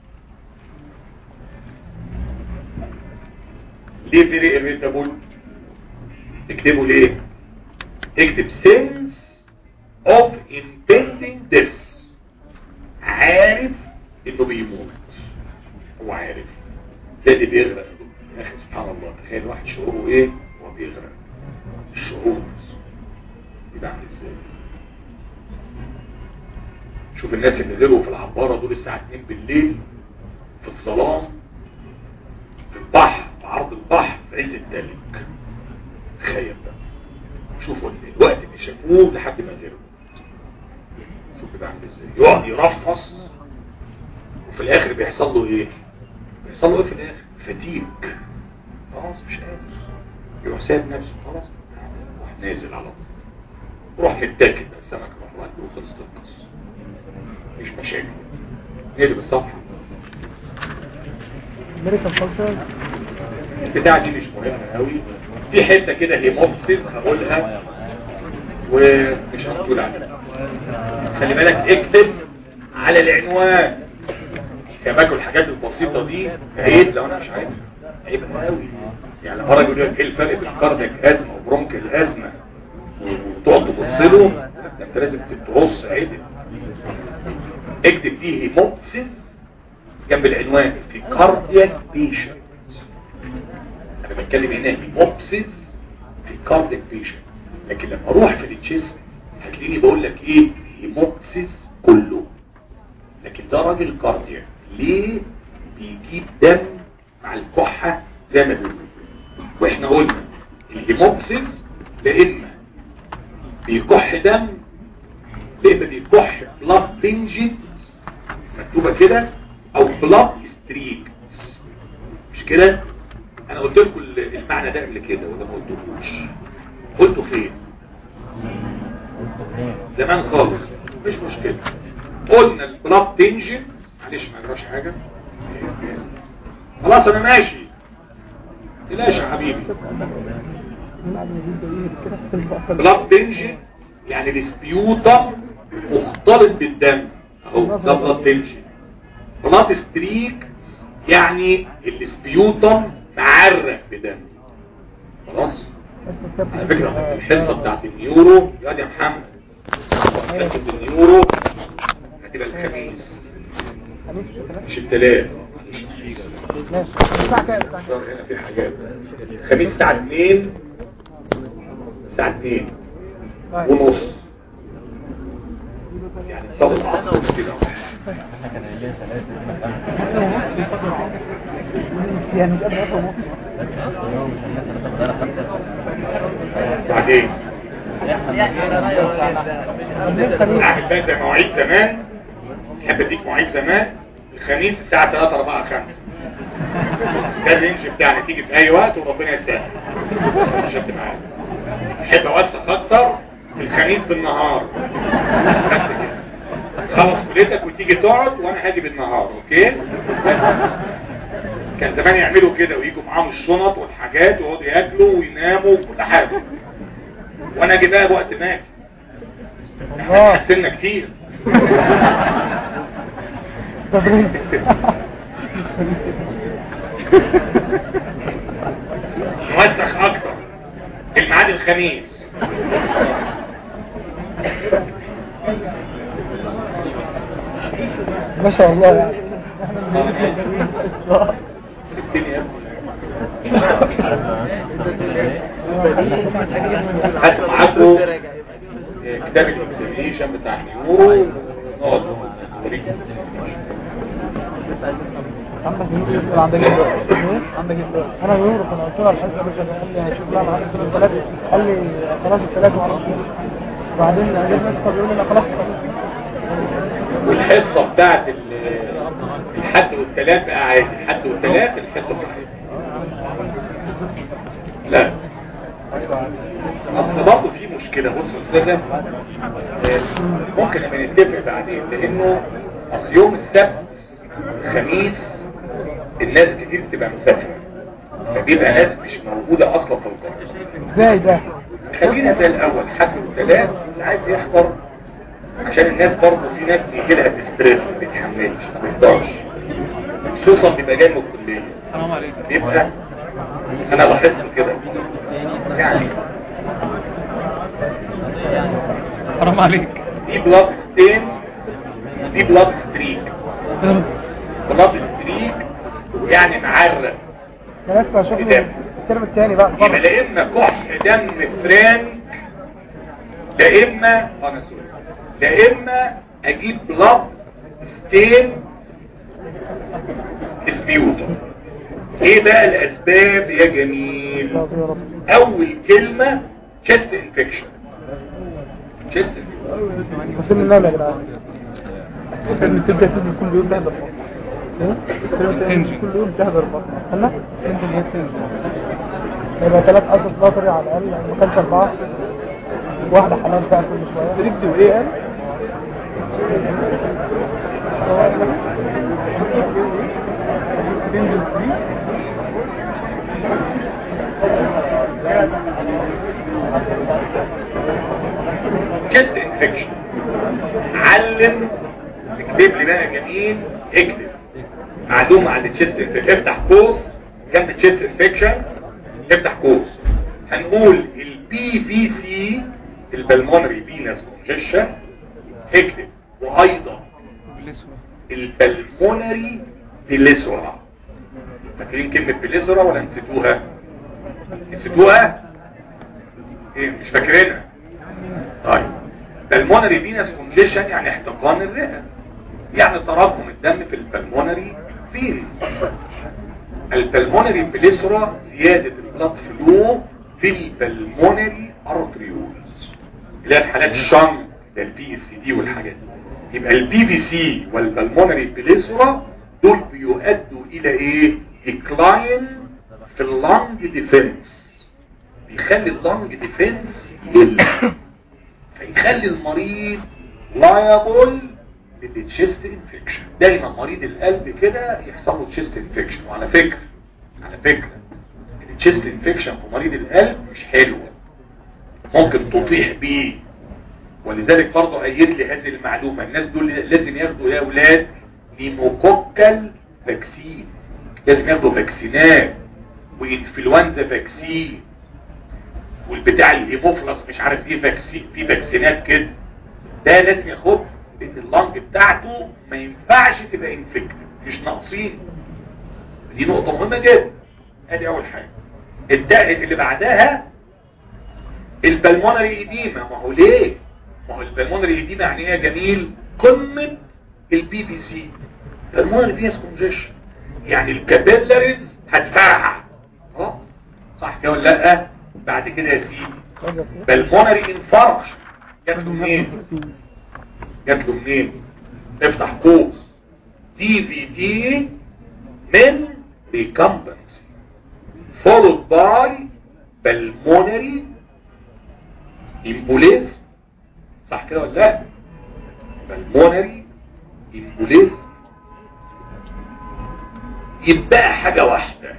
ليه فيري irritable اكتبه ليه اكتب sense of impending death عارف انه بيموت هو عارف زي اللي بيغرق يا اخي سبحان الله تخيل واحد شعوره ايه وهو بيغرق الشعور يبقى عامل ازاي شوف الناس اللي غيروا في العبارة دول الساعة 2 بالليل في الظلام في البحر في عرض البحر في عز التلج تخيل بقى شوفوا الوقت اللي شافوه لحد ما غيروا شوف كده عامل ازاي يقعد يرفص وفي الاخر بيحصل له ايه بيحصل له ايه في الاخر فتيك خلاص مش قادر يروح سايب نفسه خلاص يروح نازل على طول يروح متاكد بقى السمك راح واكل وخلصت القصه مش مشاكل نقلب الصفحه امريكان كولتشر البتاعه دي مش مهمه قوي في حته كده هيموبسيس هقولها ومش هنقول عليها خلي بالك اكتب على العنوان كما باكل الحاجات البسيطة دي عيب لو انا مش عارف عيب قوي يعني مرة يقول لك ايه الفرق بين كاردياك ازمة وبرونك الازمة وتقعد تبص له ده انت لازم تبص عيب اكتب فيه هيموبسيس جنب العنوان في كاردياك بيشنت انا بتكلم هنا هيموبسيس في كاردياك بيشنت لكن لما اروح في التشيست هتلاقيني بقول لك ايه هيموبسيس كله لكن ده راجل كاردياك ليه بيجيب دم مع الكحة زي ما بيقولوا واحنا قلنا الهيموبسيس لإما بيكح دم لإما بيكح بلاد بنجت مكتوبة كده او بلاد ستريك مش كده انا قلت لكم المعنى ده قبل كده وده ما قلتهوش قلته فين زمان خالص مش مشكلة قلنا البلاد تنجن معلش ما جراش حاجة خلاص انا ماشي تلاش يا حبيبي بلاد تنجن يعني السبيوتم مختلط بالدم اهو ده بلاد تنجن بلاد ستريك يعني السبيوتم معرق بدم خلاص على فكرة الحصة بتاعت النيورو يا يا محمد حصة النيورو هتبقى الخميس مش التلات هنا في حاجات الخميس الساعة 2 الساعة 2 ونص يعني صلاة العصر كده يعني مش قادر افهم بعدين اعمل بقى زي مواعيد زمان تحب اديك مواعيد زمان الخميس الساعة 3 4 5 ده الرينج بتاعنا تيجي في اي وقت وربنا يسهل عشان تبقى عارف احب اوسخ اكتر الخميس بالنهار بس كده خلص كليتك وتيجي تقعد وانا هاجي بالنهار اوكي كان زمان يعملوا كده ويجوا معاهم الشنط والحاجات ويقعدوا ياكلوا ويناموا وكل حاجه وانا اجي بقى وقت ما اجي احنا اتحسنا كتير نوسخ اكتر الميعاد الخميس ما شاء الله يعني سبتني يا ابني هات معاكم كتاب الاكزامينيشن بتاع النيورو نقعد نوريك عندك يوسف عندك ايه عندك ايه انا يورو كنت قلت له الحصه مش قال لي هشوف لا معاك الثلاث قال لي خلاص الثلاث ما اعرفش وبعدين جيت نسخه بيقول لي لا خلاص والحصة بتاعت ال- الحد والثلاث بقى عادي الحد والثلاث الحصة صحيحة لا اصل برضه في مشكلة بص يا استاذة آه، ممكن نبقى نتفق بعدين لانه اصل يوم السبت الخميس الناس كتير بتبقى مسافرة فبيبقى ناس مش موجودة اصلا في القرية ازاي ده خلينا زي الاول حد والثلاث اللي عايز يحضر عشان الناس برضه في ناس بيجي لها ستريس ما بتحملش ما بيقدرش خصوصا بيبقى جاي من الكليه حرام عليك بيبقى انا لاحظت كده يعني حرام عليك دي بلاد ستين دي بلاد ستريك بلاد ستريك يعني معرق انا لسه اشوف دم. الترم الثاني بقى يبقى لا اما كح دم فرانك لا اما انا سوري لا اما اجيب بلاد ستين سبيوتر ايه بقى الاسباب يا جميل يا رب اول كلمة chest infection chest infection وسن النام يا جدعان الفيلم تبدا تنزل كل يوم تحضر ايه؟ الفيلم تنزل كل يوم تحضر استنى يبقى ثلاث قصص نظري على الاقل يعني ما كانش اربعه واحده حالات بقى كل شويه تكتب ايه قال؟ chest infection علم اكتب لي بقى جميل اكتب معلومة عن التشيست انفكشن افتح قوس جنب التشيست انفكشن افتح قوس هنقول البي في سي البلمونري فينس كونجيشن اكتب وايضا البلمونري بليسورا فاكرين كلمة بليسورا ولا نسيتوها نسيتوها ايه مش فاكرينها طيب بالمونري فينس كونجيشن يعني احتقان الرئة يعني تراكم الدم في البلمونري فينس البلمونري بليسرا زيادة البلاد فلو في البلمونري ارتريولز اللي هي الحالات الشنج زي البي اس دي والحاجات دي يبقى البي في سي والبلمونري بليسرا دول بيؤدوا الى ايه ديكلاين في اللنج ديفنس بيخلي اللنج ديفنس يقل فيخلي المريض لايبل للتشيست انفكشن دايما مريض القلب كده يحصل له تشيست انفكشن وعلى فكرة على فكرة التشيست انفكشن في مريض القلب مش حلوه ممكن تطيح بيه ولذلك برضه أيد لي هذه المعلومة الناس دول لازم ياخدوا يا أولاد نيموكوكال فاكسين لازم ياخدوا فاكسينات وانفلونزا فاكسين والبتاع الهيموفلس مش عارف ايه فاكسين في فاكسينات كده ده لازم ياخد لان اللنج بتاعته ما ينفعش تبقى انفكتد مش ناقصين دي نقطة مهمة جدا ادي اول حاجة الدقة اللي بعدها البلمونري ايديما ما هو ليه ما هو البلمونري ايديما يعني ايه يا جميل قمة البي بي سي البلمونري فينس كونجيشن يعني الكابيلاريز هتفرقع اه صح كده ولا لا بعد كده يا سيدي بالمونري انفارش جات له منين جات له منين افتح قوس دي في دي من ريكمبنسي followed by pulmonary embolism صح كده ولا لا pulmonary embolism يبقى حاجة واحدة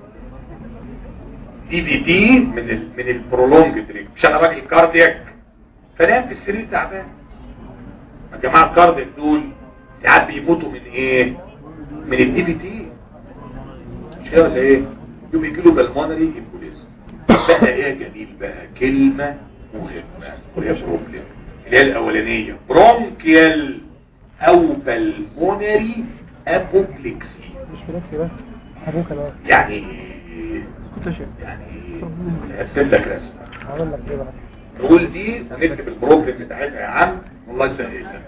دي في دي من ال من البرولونج دريك مش انا راجل كاردياك فنام في السرير تعبان يا جماعه الكاردياك دول ساعات بيموتوا من ايه من الدي في دي مش كده ولا ايه يوم يجي له بالمونري امبوليزم بقى ايه يا جميل بقى كلمه مهمه وهي بروبلم اللي هي الاولانيه برونكيال او بالمونري ابوبلكسي مش فلكسي بس حبوك الوقت يعني كنت شيء يعني ارسل لك رسمه هقول لك ايه بقى نقول دي ونكتب البروبلم بتاعتها يا عم والله يسهل لك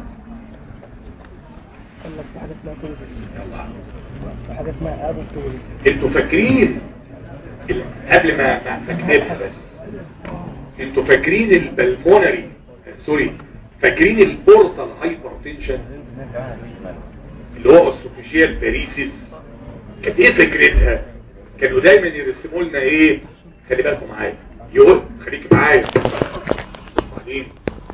اقول لك في حاجه اسمها توليس يلا في حاجه اسمها ابو توليس انتوا فاكرين ال- قبل ما ما نكتبها بس انتوا فاكرين البلمونري سوري فاكرين البورتال هايبرتنشن اللي هو السوفيشيال باريسيس كانت ايه فكرتها كانوا دايما يرسموا لنا ايه خلي بالكم معايا يقول خليك معايا وبعدين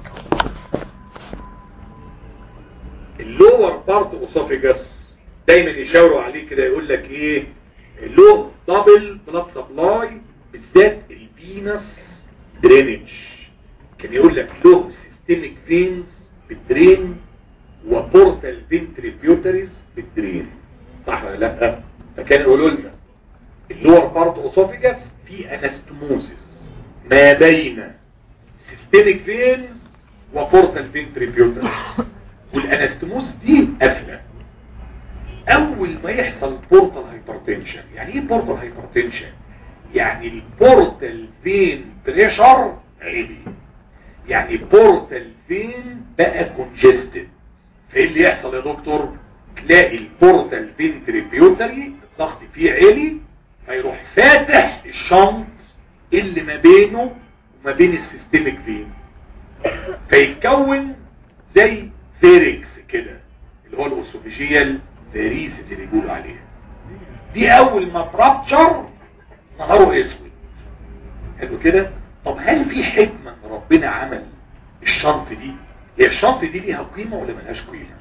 اللور بارت اوسوفيجاس دايما يشاوروا عليه كده يقول لك ايه له دبل بلاد سبلاي بالذات الفينس درينج كان يقول لك له سيستميك فينز بالدرين وبورتال فين تريبيوتريز بالدرين صح ولا لا فكان يقولوا لنا اللور بارت اوسوفيجاس في انستموزيس ما بين سيستميك فين وبورتال فين تريبيوتريز والانستموز دي قافله اول ما يحصل بورتال هايبرتنشن يعني ايه بورتال هايبرتنشن يعني البورتال فين بريشر عالي يعني بورتال فين بقى كونجستد فايه اللي يحصل يا دكتور تلاقي البورتال فين تريبيوتري الضغط فيه عالي فيروح فاتح الشنط اللي ما بينه وما بين السيستميك فين فيتكون زي فيركس كده اللي هو الاوسوفيجيال فيريسز اللي بيقولوا عليها دي اول ما ترابتشر نهاره اسود حلو كده طب هل في حكمة ان ربنا عمل الشنط دي هي الشنط دي ليها قيمة ولا ملهاش قيمة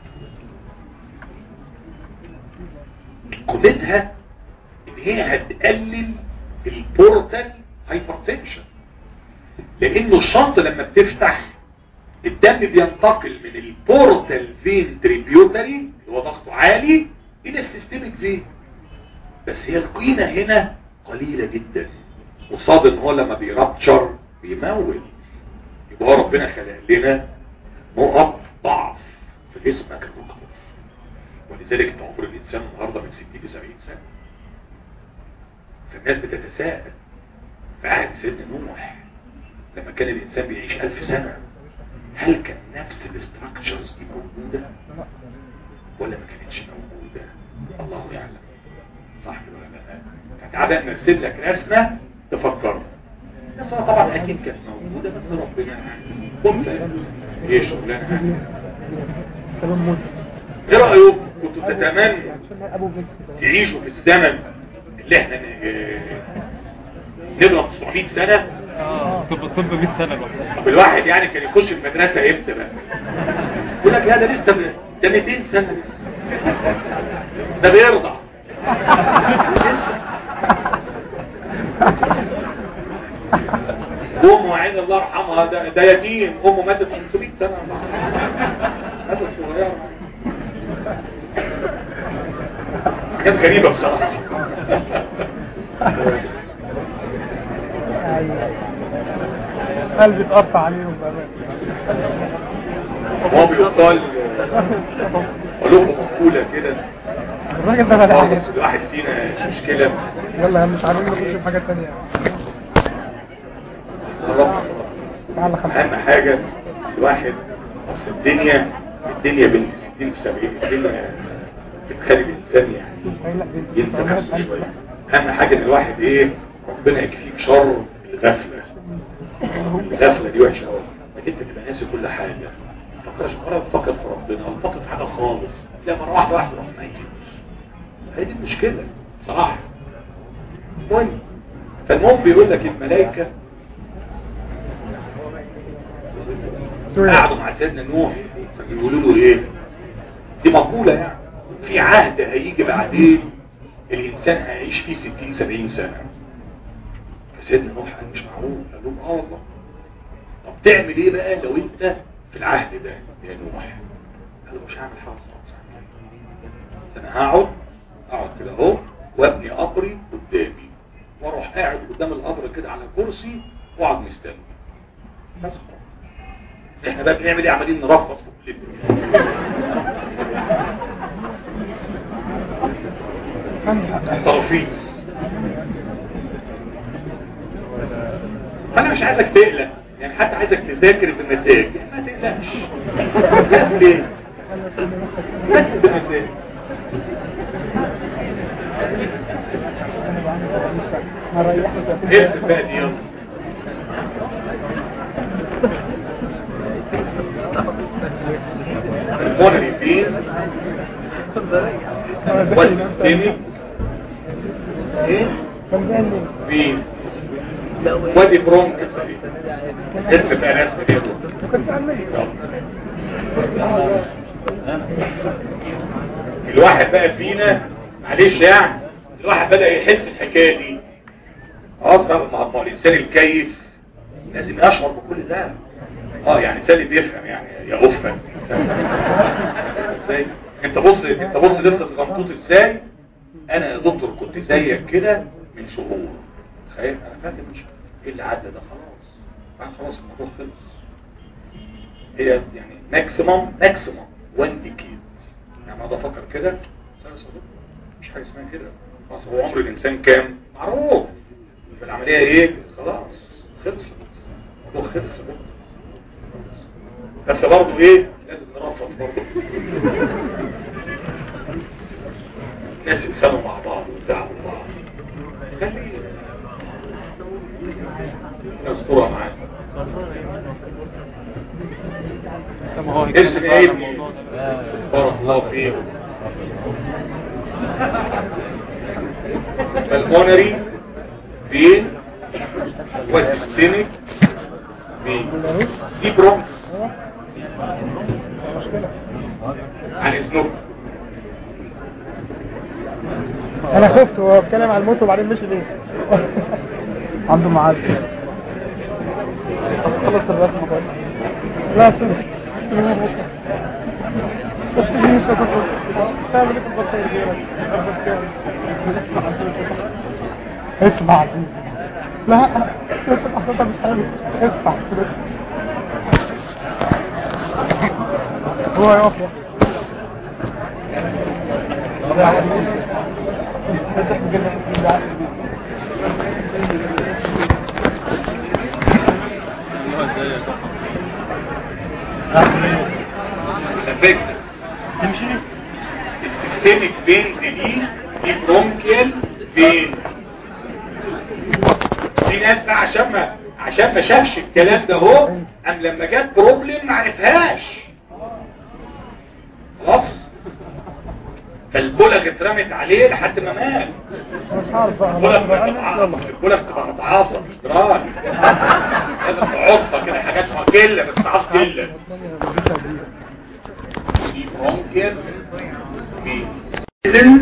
قيمتها ان هي هتقلل البورتال هايبرتنشن لانه الشنط لما بتفتح الدم بينتقل من البورتال فين تريبيوتري اللي هو ضغطه عالي الى السيستميك فين بس هي القيمة هنا قليلة جدا وصاد ان هو لما بيرابتشر بيموت يبقى هو ربنا خلق لنا نقط ضعف في جسمك يا دكتور ولذلك انت عمر الانسان النهارده من 60 ل 70 سنه فالناس بتتساءل في عهد سيدنا نوح لما كان الانسان بيعيش 1000 سنه هل كان نفس الاستراكشرز دي موجوده ولا ما كانتش موجوده الله يعلم صح كده ولا لا فتعالى نرسم لك رسمه تفكرنا بس هو طبعا اكيد كانت موجوده بس ربنا يعني قلت ايه شغلانه كلام موت ايه رايكم كنتوا تتمنوا عشان ابو فيكس تعيشوا في الزمن اللي احنا ن- نبقى 900 سنه اه طب طب 100 سنة بقى طب الواحد يعني كان يخش المدرسة امتى بقى يقول لك لا ده لسه ب- ده 200 سنة لسه ده بيرضع وامه عين الله يرحمها ده, ده يتيم امه ماتت من 500 سنه ماتت صغيره حاجات غريبه بصراحه ايوه قلبي اتقطع عليهم بأمان هو بيقال اقول لكم مقوله كده الراجل ده بقى حاجة خالص الواحد فينا مشكله يلا يا عم مش عارفين نخش في حاجة تانية تعالى خلينا اهم حاجة الواحد اصل الدنيا الدنيا بين 60 في 70 الدنيا بتخلي الانسان يعني ينسى نفسه شوية اهم حاجة ان الواحد ايه ربنا يكفيك شر الغفلة الغفلة دي وحشة قوي انك انت تبقى ناسي كل حاجة ما تفكرش مرة تفكر في ربنا ولا تفكر في حاجة خالص لا مرة واحدة واحدة تروح ميت هي دي المشكلة صراحة المهم فالمهم بيقول لك الملائكة قعدوا مع سيدنا نوح فبيقولوا له ايه دي مقولة يعني في عهد هيجي بعدين الانسان هيعيش فيه 60 70 سنة فسيدنا نوح قال مش معقول قال لهم اه والله طب تعمل ايه بقى لو انت في العهد ده يا نوح قال له مش هعمل حاجه خالص انا هقعد اقعد كده اهو وابني قبري قدامي واروح قاعد قدام القبر كده على كرسي واقعد مستني بس خلاص. احنا بقى بنعمل ايه عمالين نرفص في كل ترفيز فانا مش عايزك تقلق يعني حتى عايزك تذاكر بمزاج ما تقلقش بس ليه بس بمزاج ارسل بقى دي يلا المونري فين والسيستمي ايه فين وادي برونكس ارسل بقى رسم دي الواحد بقى فينا معلش يعني الواحد بدأ يحس الحكاية دي اصلا مع مع الانسان الكيس لازم يشعر بكل ده اه يعني انسان بيفهم يعني يا غفا ازاي انت بص انت بص لسه صغنطوط ازاي انا يا دكتور كنت زيك كده من شهور تخيل انا فاكر من شهور ايه اللي عدى ده خلاص بعد خلاص الموضوع خلص هي يعني ماكسيمم ماكسيمم 1 ديكيد يعني اقعد افكر كده سنه صدق مش حاجه اسمها كده خلاص هو عمر الانسان كام معروف في العمليه ايه خلاص خلص الموضوع خلص بقى. بس برضه ايه لازم نرفض برضه الناس يتخانقوا مع بعض ويزعلوا بعض خلي نذكرها معانا ما هو ارسم ايه بارك الله فيك فالمونري فين والسيستميك فين دي برونكس عن اذنك انا خفت وهو بيتكلم عن الموت وبعدين مشي ليه عنده معاد طب خلص الرسم خالص لا سنة بس دي مش هتخلص تعمل ايه في البطارية دي اسمع عزيزي لا اسمع صوتها مش حلو اسمع هو يقف الفكرة تمشي السيستميك فينز دي دي برونكيال فين في ناس بقى عشان ما عشان ما شافش الكلام ده اهو ام لما جت بروبلم ما عرفهاش خلاص فالبلغ اترمت عليه لحد ما مات مش عارف بقى البلغ بتبقى البلغ بتبقى متعاصر مش دراج لازم تعصها كده حاجات كله بس تعص كله دي برونكيال فيسلز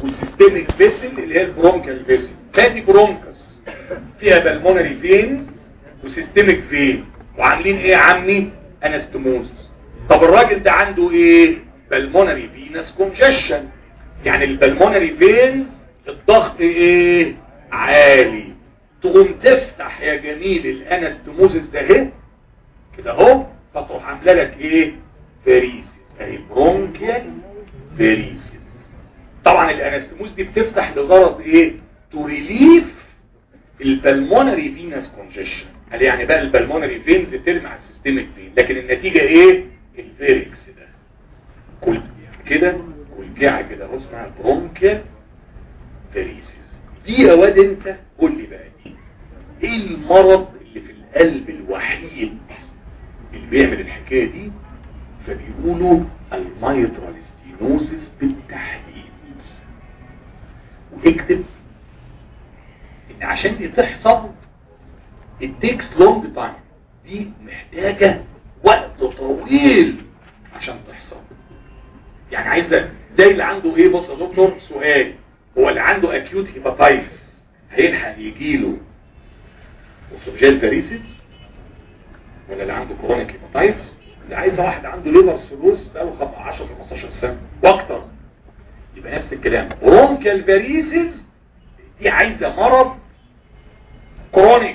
وسيستميك فيسل اللي هي البرونكيال فيسل فادي برونكس فيها بالمونري فينز وسيستميك فين وعاملين ايه يا عمي انستموز طب الراجل ده عنده ايه بالمونري فينس كونجشن يعني البلمونري فينز الضغط ايه عالي تقوم تفتح يا جميل الانستموزس ده اهي كده اهو فتروح عامله لك ايه فاريسيس اهي برونكيال فاريسيس طبعا الانستموز دي بتفتح لغرض ايه تو ريليف البلمونري فينس كونجيشن قال يعني بقى البلمونري فينز ترمي على السيستميك فين لكن النتيجة ايه الفيركس ده كل كده كلجعة كده اهو اسمها برونكيال فاريسيس دي يا واد انت قول لي بقى دي ايه المرض اللي في القلب الوحيد اللي بيعمل الحكاية دي فبيقولوا الميترال ستينوزس بالتحديد واكتب ان عشان دي تحصل it takes long time دي محتاجة وقت طويل عشان تحصل يعني عايزة زي اللي عنده ايه بص يا دكتور سؤال هو اللي عنده acute hepatitis هيلحق يجيله وسوجيال فاريسيس ولا اللي عنده كرونيك هيباتايتس اللي عايزه واحد عنده ليفر سيروز بقاله 10 15 سنه واكتر يبقى نفس الكلام برونكال فاريسيس دي عايزه مرض كرونيك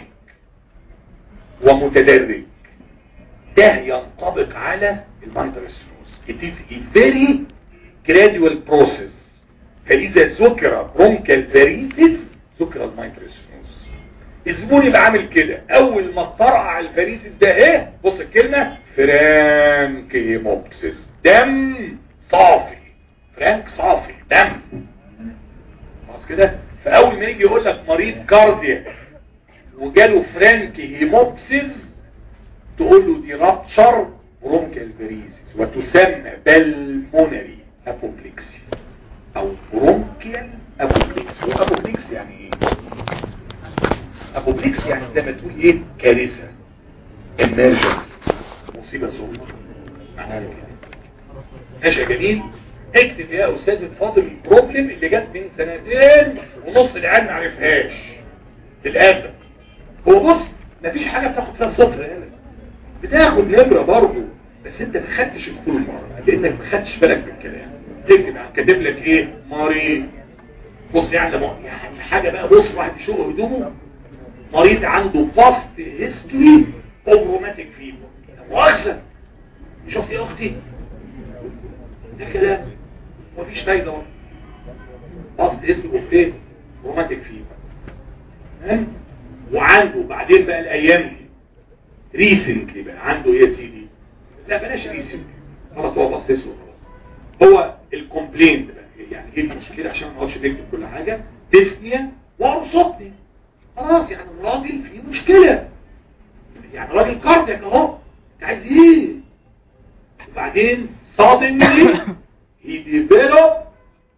ومتدرج ده ينطبق على المايترسيروز it is a very gradual process فإذا ذكر برونكال فاريسيس ذكر المايترسيروز الزبون يبقى عامل كده اول ما تطرقع الفاريسيس ده ايه بص الكلمة فرانك هيموبسيس دم صافي فرانك صافي دم خلاص كده فاول ما يجي يقول لك مريض كارديا وجاله فرانك هيموبسيس تقول له دي رابتشر برونكال فاريسيس وتسمى بالمونري ابوبليكسي او برونكيال ابوبليكسي وابوبليكسي يعني ايه ابوبليكس يعني زي ما تقول ايه كارثة emergency مصيبة سوداء معناها كده ماشي يا جميل اكتب يا استاذ الفاضل البروبلم اللي جت من سنتين ونص العيال ما عرفهاش للاسف هو بص مفيش حاجه بتاخد فيها السطر هنا بتاخد نمره برضه بس انت ما خدتش الكل مره لانك ما خدتش بالك من الكلام تكتب كاتب لك ايه مريض بص يعني يعني حاجه بقى بص واحد يشوف هدومه مريض عنده فاست هيستوري اوف روماتيك فيبر مؤاخذة شفت يا اختي ده كلام مفيش فايدة ورا فاست هيستوري اوف ايه روماتيك فيبر تمام وعنده بعدين بقى الايام دي ريسنتلي بقى عنده ايه يا سيدي لا بلاش ريسنتلي خلاص هو بص اسود خلاص هو الكومبلينت بقى يعني ايه المشكله عشان ما نقعدش نكتب كل حاجه تسنيه وارصدني خلاص يعني الراجل فيه مشكلة يعني راجل كاردياك اهو انت عايز ايه وبعدين suddenly he developed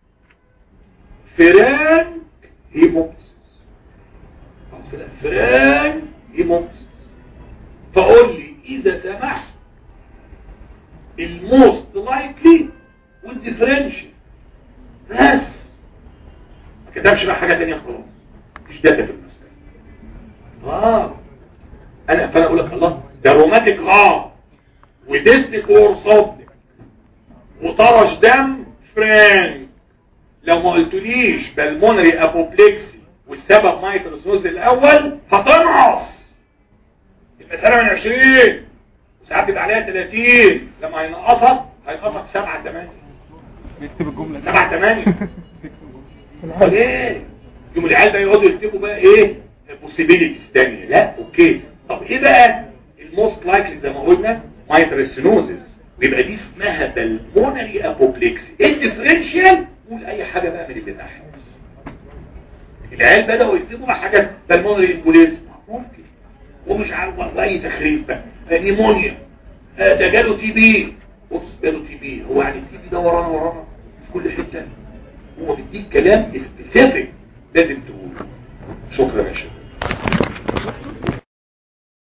فران هيموبسيس خلاص كده فران هيموبسيس فقول لي اذا سمحت الموست لايكلي والديفرنشال بس ما كتبش بقى حاجة تانية خلاص مش داتا في المسألة اه انا فانا اقول لك الله ده روماتيك اه وديستيك ورصدك وطرش دم فرانك لو ما قلتليش بالمونري ابوبليكسي والسبب مايتروسوز الاول هتنقص المسألة من 20 وساعات يبقى عليها 30 لما هينقصك هينقصك 7 8 بيكتب الجملة 7 8 ليه يوم العيال بقى يقعدوا يكتبوا بقى ايه possibilities تانية لا اوكي طب ايه بقى الموست لايكلي زي ما قلنا مايترسينوزس ويبقى دي اسمها بالمونري ابوبليكسي الديفرنشال قول اي حاجة بقى من اللي تحت العيال بدأوا يكتبوا بقى حاجة بالمونري امبوليزم ممكن ومش عارف اي تخريف بقى نيمونيا آه ده جاله تي بي بص جاله تي بي هو يعني التي بي ده ورانا ورانا في كل حتة هو بيديك كلام سبيسيفيك لازم تقوله شكرا يا شباب